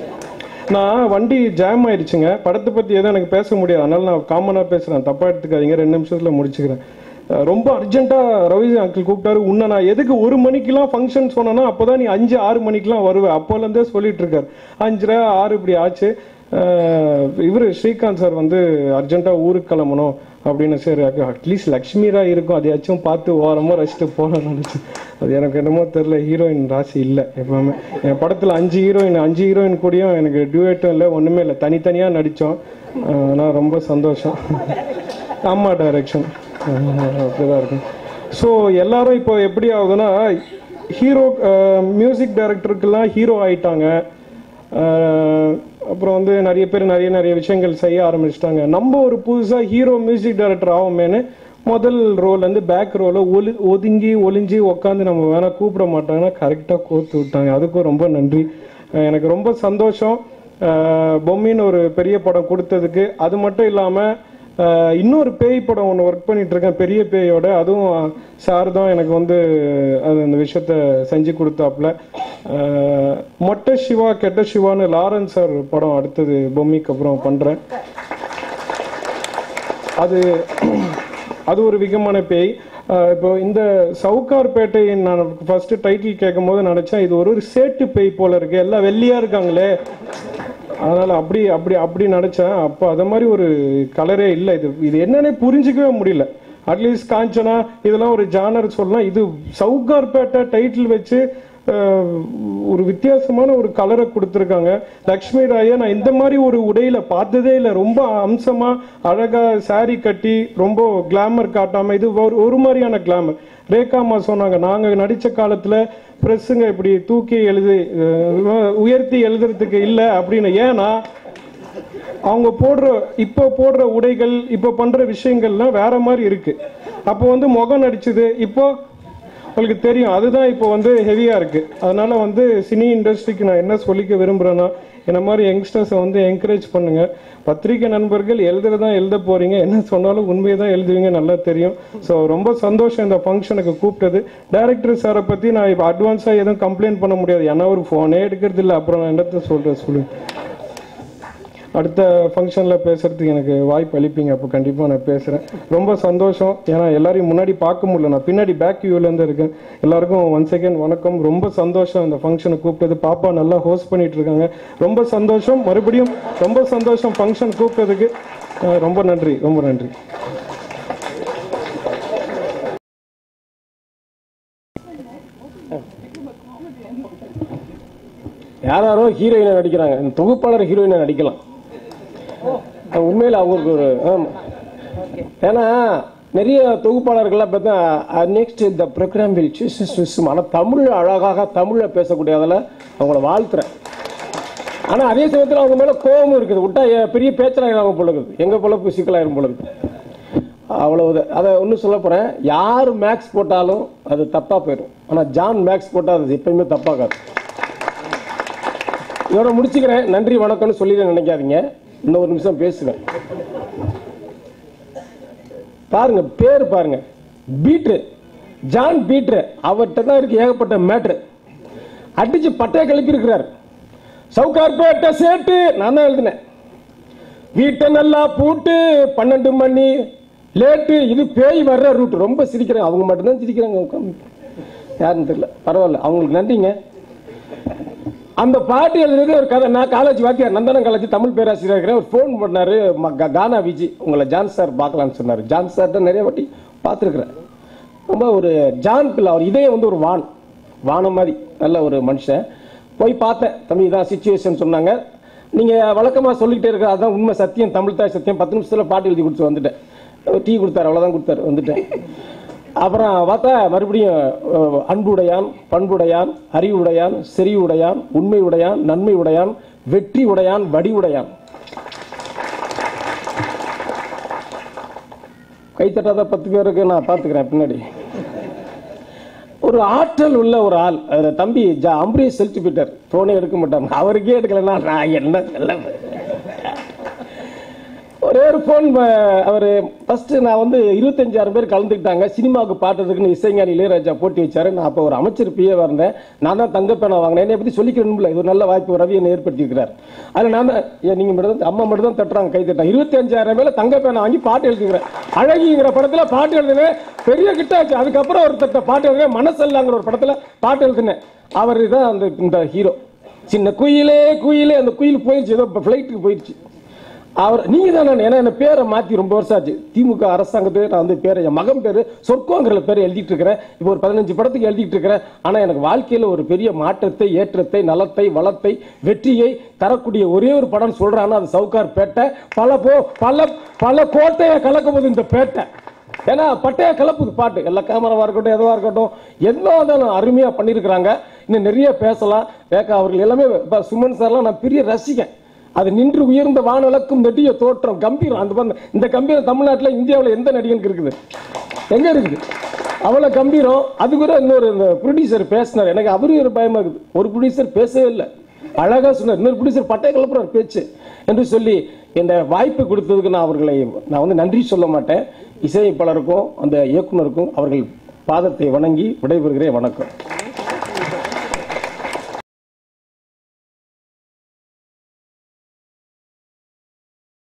நான் வண்டி ஜாம் ஆயிடுச்சுங்க படத்தை பத்தி எதுவும் எனக்கு பேச முடியாது அதனால நான் காமனா பேசுறேன் தப்பா எடுத்துக்காதீங்க ரெண்டு நிமிஷத்துல முடிச்சுக்கிறேன் அஹ் ரொம்ப அர்ஜென்ட்டா ரவி அங்கிள் கூப்பிட்டாரு உன்னை நான் எதுக்கு ஒரு மணிக்கெல்லாம் ஃபங்க்ஷன் சொன்னேன்னா அப்பதான் நீ அஞ்சு ஆறு மணிக்கெல்லாம் வருவேன் அப்போல இருந்தே சொல்லிட்டு இருக்காரு அஞ்சரை ஆறு இப்படி ஆச்சு அஹ் இவரு ஸ்ரீகாந்த் சார் வந்து அர்ஜென்ட்டா ஊருக்கு கிளம்பணும் அப்படின்னு சரி அட்லீஸ்ட் லக்ஷ்மி ராய் இருக்கும் அதையாச்சும் பார்த்து ஓரமா ரசிச்சுட்டு போகலாம்னு நினைச்சு அது எனக்கு என்னமோ தெரியல ஹீரோயின் ராசி இல்லை எப்பவுமே என் படத்துல அஞ்சு ஹீரோயின் அஞ்சு ஹீரோயின் கூடயும் எனக்கு டியூவேட்டும் இல்லை ஒண்ணுமே இல்லை தனித்தனியா நடிச்சோம் அஹ் நான் ரொம்ப சந்தோஷம் ஆமா டைரக்ஷன் அப்படிதான் இருக்கும் ஸோ எல்லாரும் இப்போ எப்படி ஆகுதுன்னா ஹீரோ மியூசிக் டைரக்டருக்கெல்லாம் ஹீரோ ஆயிட்டாங்க அஹ் அப்புறம் வந்து நிறைய பேர் நிறைய நிறைய விஷயங்கள் செய்ய ஆரம்பிச்சிட்டாங்க நம்ம ஒரு புதுசா ஹீரோ மியூசிக் டைரக்டர் ஆகுமேனு முதல் ரோல் வந்து பேக் ரோல ஒலி ஒதுங்கி ஒளிஞ்சு உட்காந்து நம்ம வேணா கூப்பிட மாட்டாங்கன்னா கரெக்டாக கோர்த்து விட்டாங்க அதுக்கும் ரொம்ப நன்றி அஹ் எனக்கு ரொம்ப சந்தோஷம் அஹ் பொம்மின்னு ஒரு பெரிய படம் கொடுத்ததுக்கு அது மட்டும் இல்லாம அஹ் இன்னொரு பேய் படம் ஒன்று ஒர்க் பண்ணிட்டு இருக்கேன் பெரிய பேயோட அதுவும் சார் தான் எனக்கு வந்து அது அந்த விஷயத்த செஞ்சு கொடுத்தாப்புல அஹ் மொட்டை சிவா கெட்ட சிவான்னு லாரன்ஸ் சார் படம் அடுத்தது பொம்மிக்கு அப்புறம் பண்றேன் அது அது ஒரு விகமான பேய் அஹ் இப்போ இந்த சவுகார்பேட்டை நான் ஃபர்ஸ்ட் டைட்டில் கேட்கும் போது நினைச்சேன் இது ஒரு ஒரு சேட்டு பேய் போல இருக்கு எல்லாம் வெள்ளியா இருக்காங்களே அதனால அப்படி அப்படி அப்படி நினைச்சேன் அப்போ அத மாதிரி ஒரு கலரே இல்லை இது இது என்னன்னே புரிஞ்சுக்கவே முடியல அட்லீஸ்ட் காஞ்சனா இதெல்லாம் ஒரு ஜானர் சொல்லலாம் இது சவுகார்பேட்டை டைட்டில் வச்சு அஹ், ஒரு வித்தியாசமான ஒரு கலரை கொடுத்துருக்காங்க லக்ஷ்மி ராயை நான் இந்த மாதிரி ஒரு உடையில பார்த்ததே இல்லை ரொம்ப அம்சமா அழகா saree கட்டி ரொம்ப கிளாமர் காட்டாம இது ஒரு ஒரு மாதிரியான கிளாமர் ரேகாமா சொன்னாங்க நாங்க நடிச்ச காலத்துல பிரஸ்ஸுங்க இப்படி தூக்கி எழுதி அஹ், உயர்த்தி எழுதுறதுக்கு இல்லை அப்படின்னு ஏன்னா அவங்க போடுற இப்போ போடுற உடைகள் இப்போ பண்ற விஷயங்கள்லாம் வேற மாதிரி இருக்கு அப்போ வந்து முகம் நடிச்சது இப்போ உங்களுக்கு தெரியும் அதுதான் இப்போ வந்து ஹெவியா இருக்கு அதனால வந்து சினி இண்டஸ்ட்ரிக்கு நான் என்ன சொல்லிக்க விரும்புறேன்னா என்ன மாதிரி யங்ஸ்டர்ஸை வந்து என்கரேஜ் பண்ணுங்க பத்திரிக்கை நண்பர்கள் எழுதுறதா எழுத போறீங்க என்ன சொன்னாலும் உண்மையை தான் எழுதுவீங்க நல்லா தெரியும் ஸோ ரொம்ப சந்தோஷம் இந்த ஃபங்க்ஷனுக்கு கூப்பிட்டது டைரக்டர் சாரை பத்தி நான் இப்போ அட்வான்ஸாக எதுவும் கம்ப்ளைண்ட் பண்ண முடியாது ஏன்னா ஒரு ஃபோனே எடுக்கிறது இல்லை அப்புறம் நான் என்னத்த சொல்றேன் சொல்லுங்க அடுத்த ஃபங்க்ஷனில் பேசுறதுக்கு எனக்கு வாய்ப்பு அளிப்பீங்க அப்போ கண்டிப்பாக நான் பேசுகிறேன் ரொம்ப சந்தோஷம் ஏன்னா எல்லாரையும் முன்னாடி பார்க்க முடியல நான் பின்னாடி பேக் வியூலேருந்து இருக்கேன் எல்லாருக்கும் ஒன் செகண்ட் வணக்கம் ரொம்ப சந்தோஷம் இந்த ஃபங்க்ஷனை கூப்பிட்டது பாப்பா நல்லா ஹோஸ்ட் பண்ணிட்டு இருக்காங்க ரொம்ப சந்தோஷம் மறுபடியும் ரொம்ப சந்தோஷம் ஃபங்க்ஷன் கூப்பிட்டதுக்கு அஹ் ரொம்ப நன்றி ரொம்ப நன்றி யார் யாரோ ஹீரோயினை நடிக்கிறாங்க இந்த தொகுப்பாளர் ஹீரோயினை நடிக்கலாம் அது உண்மையில் அவங்களுக்கு ஒரு ஆமா. ஏன்னா நிறைய தொகுப்பாளர்கள்லாம் பார்த்தா நெக்ஸ்ட் இந்த ப்ரோக்ராம் வில் சூஸ் ஆனால் தமிழ் அழகாக தமிழில் பேசக்கூடியதில் அவங்கள வாழ்த்துறேன் ஆனால் அதே சமயத்தில் அவங்க மேலே கோபமும் இருக்குது விட்டா எ- பெரிய பேச்சலாயிரம் போல இருக்குது எங்கள் பொழப்பு சிக்கலாயிரம் போல இருக்குது அவ்வளவு அதை ஒன்றும் சொல்ல போகிறேன் யார் மேக்ஸ் போட்டாலும் அது தப்பாக போயிடும் ஆனால் ஜான் மேக்ஸ் போட்டால் அது எப்பயுமே தப்பாகாது இதோட முடிச்சுக்கிறேன் நன்றி வணக்கம்னு சொல்லிட நினைக்காதீங்க இன்னும் ஒரு நிமிஷம் பேசுவேன் பாருங்க பேர் பாருங்க பீட்ரு ஜான் பீட்ரு அவர்கிட்ட தான் இருக்கு ஏகப்பட்ட மேட்ரு அடிச்சு பட்டைய கிளப்பி இருக்கிறார் சவுகார்பேட்டை சேட்டு நான் தான் எழுதினேன் வீட்டை நல்லா பூட்டு பன்னெண்டு மணி லேட்டு இது பேய் வர்ற ரூட் ரொம்ப சிரிக்கிறேன் அவங்க மட்டும்தான் சிரிக்கிறாங்க உட்காந்து யாருன்னு தெரியல பரவாயில்ல அவங்களுக்கு நன்றிங்க அந்த பாட்டு எழுதுறது ஒரு கதை நான் காலேஜ் வாத்தியார் நந்தனம் காலேஜ் தமிழ் பேராசிரியர் இருக்கிறேன் ஒரு ஃபோன் பண்ணாரு ம- கா- கானா விஜி உங்களை ஜான் சார் பார்க்கலாம்னு சொன்னார் ஜான் சார் நிறைய வாட்டி பார்த்துருக்குறேன் ரொம்ப ஒரு ஜான் பிள்ளை அவர் இதயம் வந்து ஒரு வான் வானம் மாதிரி நல்ல ஒரு மனுஷன் போய் பார்த்தேன் தம்பி இதான் சுச்சுவேஷன் சொன்னாங்க நீங்கள் வழக்கமாக சொல்லிக்கிட்டே இருக்க அதான் உண்மை சத்தியம் தமிழ் தாய் சத்தியம் பத்து நிமிஷத்தில் பாட்டு எழுதி கொடுத்து வந்துட்டேன் டீ கொடுத்தாரு அவ்வளோதான் கொடுத்தாரு வந்துட்டேன் அப்புறம் பார்த்தா மறுபடியும் அஹ், அன்புடையான் பண்புடையான் அறிவுடையான் செறிவுடையான் உண்மை உடையான் நன்மை உடையான் வெற்றி உடையான் வடி உடையான் கைத்தட்டாத பத்து பேருக்கு நான் பார்த்துக்கிறேன் பின்னாடி ஒரு ஆற்றல் உள்ள ஒரு ஆள் அது தம்பி ஜா அம்பரீஷ் செலுத்தி போயிட்டார் போனே எடுக்க மாட்டாங்க அவருக்கே எடுக்கலன்னா நான் என்ன சொல்ல ஒரே ஒரு ஃபோன் அவர் ஃபர்ஸ்ட் நான் வந்து இருபத்தஞ்சாயிரம் பேர் கலந்துக்கிட்டாங்க சினிமாவுக்கு பாட்டுறதுக்குன்னு இசைஞானி இளையராஜா போட்டி வச்சாரு நான் அப்போ ஒரு அமைச்சர் பிஏ இருந்தேன் நான் தான் தங்கப்பேனா வாங்கினேன் என்னை பற்றி சொல்லிக்கணும்ல இது ஒரு நல்ல வாய்ப்பு ரவி என்னை ஏற்படுத்தியிருக்கிறார் அதில் நான் தான் ஏன் நீங்கள் மட்டும் தான் அம்மா மட்டும் தான் தட்டுறாங்க கை தட்டாங்க இருபத்தஞ்சாயிரம் பேர் தங்கப்பேனா வாங்கி பாட்டு எழுதிக்கிறேன் அழகிங்கிற படத்தில் பாட்டு எழுதினேன் பெரிய கிட்ட ஆச்சு அதுக்கப்புறம் ஒரு தட்ட பாட்டு எழுதினேன் மனசல்லாங்கிற ஒரு படத்தில் பாட்டு எழுதினேன் அவர் தான் அந்த இந்த ஹீரோ சின்ன குயிலே குயிலே அந்த குயில் போயிடுச்சு ஏதோ ஃப்ளைட்டுக்கு போயிடுச்சு அவர் நீங்க தான் ஏன்னா என்ன பேரை மாத்தி ரொம்ப வருஷம் ஆச்சு திமுக அரசாங்கத்துக்கு நான் வந்து பேரை என் மகன் பேரு சொர்க்கோங்கிற பேரை எழுதிட்டு இருக்கிறேன் இப்போ ஒரு பதினஞ்சு படத்துக்கு எழுதிட்டு இருக்கிறேன் ஆனா எனக்கு வாழ்க்கையில ஒரு பெரிய மாற்றத்தை ஏற்றத்தை நலத்தை வளத்தை வெற்றியை தரக்கூடிய ஒரே ஒரு படம் சொல்றான்னா அது சவுகார் பேட்டை பல போ பல பல கோட்டையை கலக்க போகுது இந்த பேட்டை ஏன்னா பட்டைய கலப்புது பாட்டு எல்லா கேமராவா இருக்கட்டும் எதுவா இருக்கட்டும் எதுவாக இருந்தாலும் அருமையா பண்ணியிருக்கிறாங்க இன்னும் நிறைய பேசலாம் ரேகா அவர்கள் எல்லாமே இப்ப சுமன் சார்லாம் நான் பெரிய ரசிகன் அது நின்று உயர்ந்த வானளக்கும் நெடிய தோற்றம் கம்பீரம் அந்த பந்த- இந்த கம்பீரம் தமிழ்நாட்டில் இந்தியாவில் எந்த நடிகனுக்கு இருக்குது எங்க இருக்குது அவ்வளோ கம்பீரம் அது கூட இன்னொரு இந்த ப்ரொடியூசர் பேசினார் எனக்கு அவரு ஒரு பயமா இருக்குது ஒரு ப்ரொடியூசர் பேசவே இல்லை அழகா சொன்னார் இன்னொரு ப்ரொடியூசர் பட்டை கலப்புறார் பேச்சு என்று சொல்லி இந்த வாய்ப்பு கொடுத்ததுக்கு நான் அவர்களை நான் வந்து நன்றி சொல்ல மாட்டேன் இசையமைப்பாளருக்கும் அந்த இயக்குனருக்கும் அவர்கள் பாதத்தை வணங்கி விடைபெறுகிறேன் வணக்கம்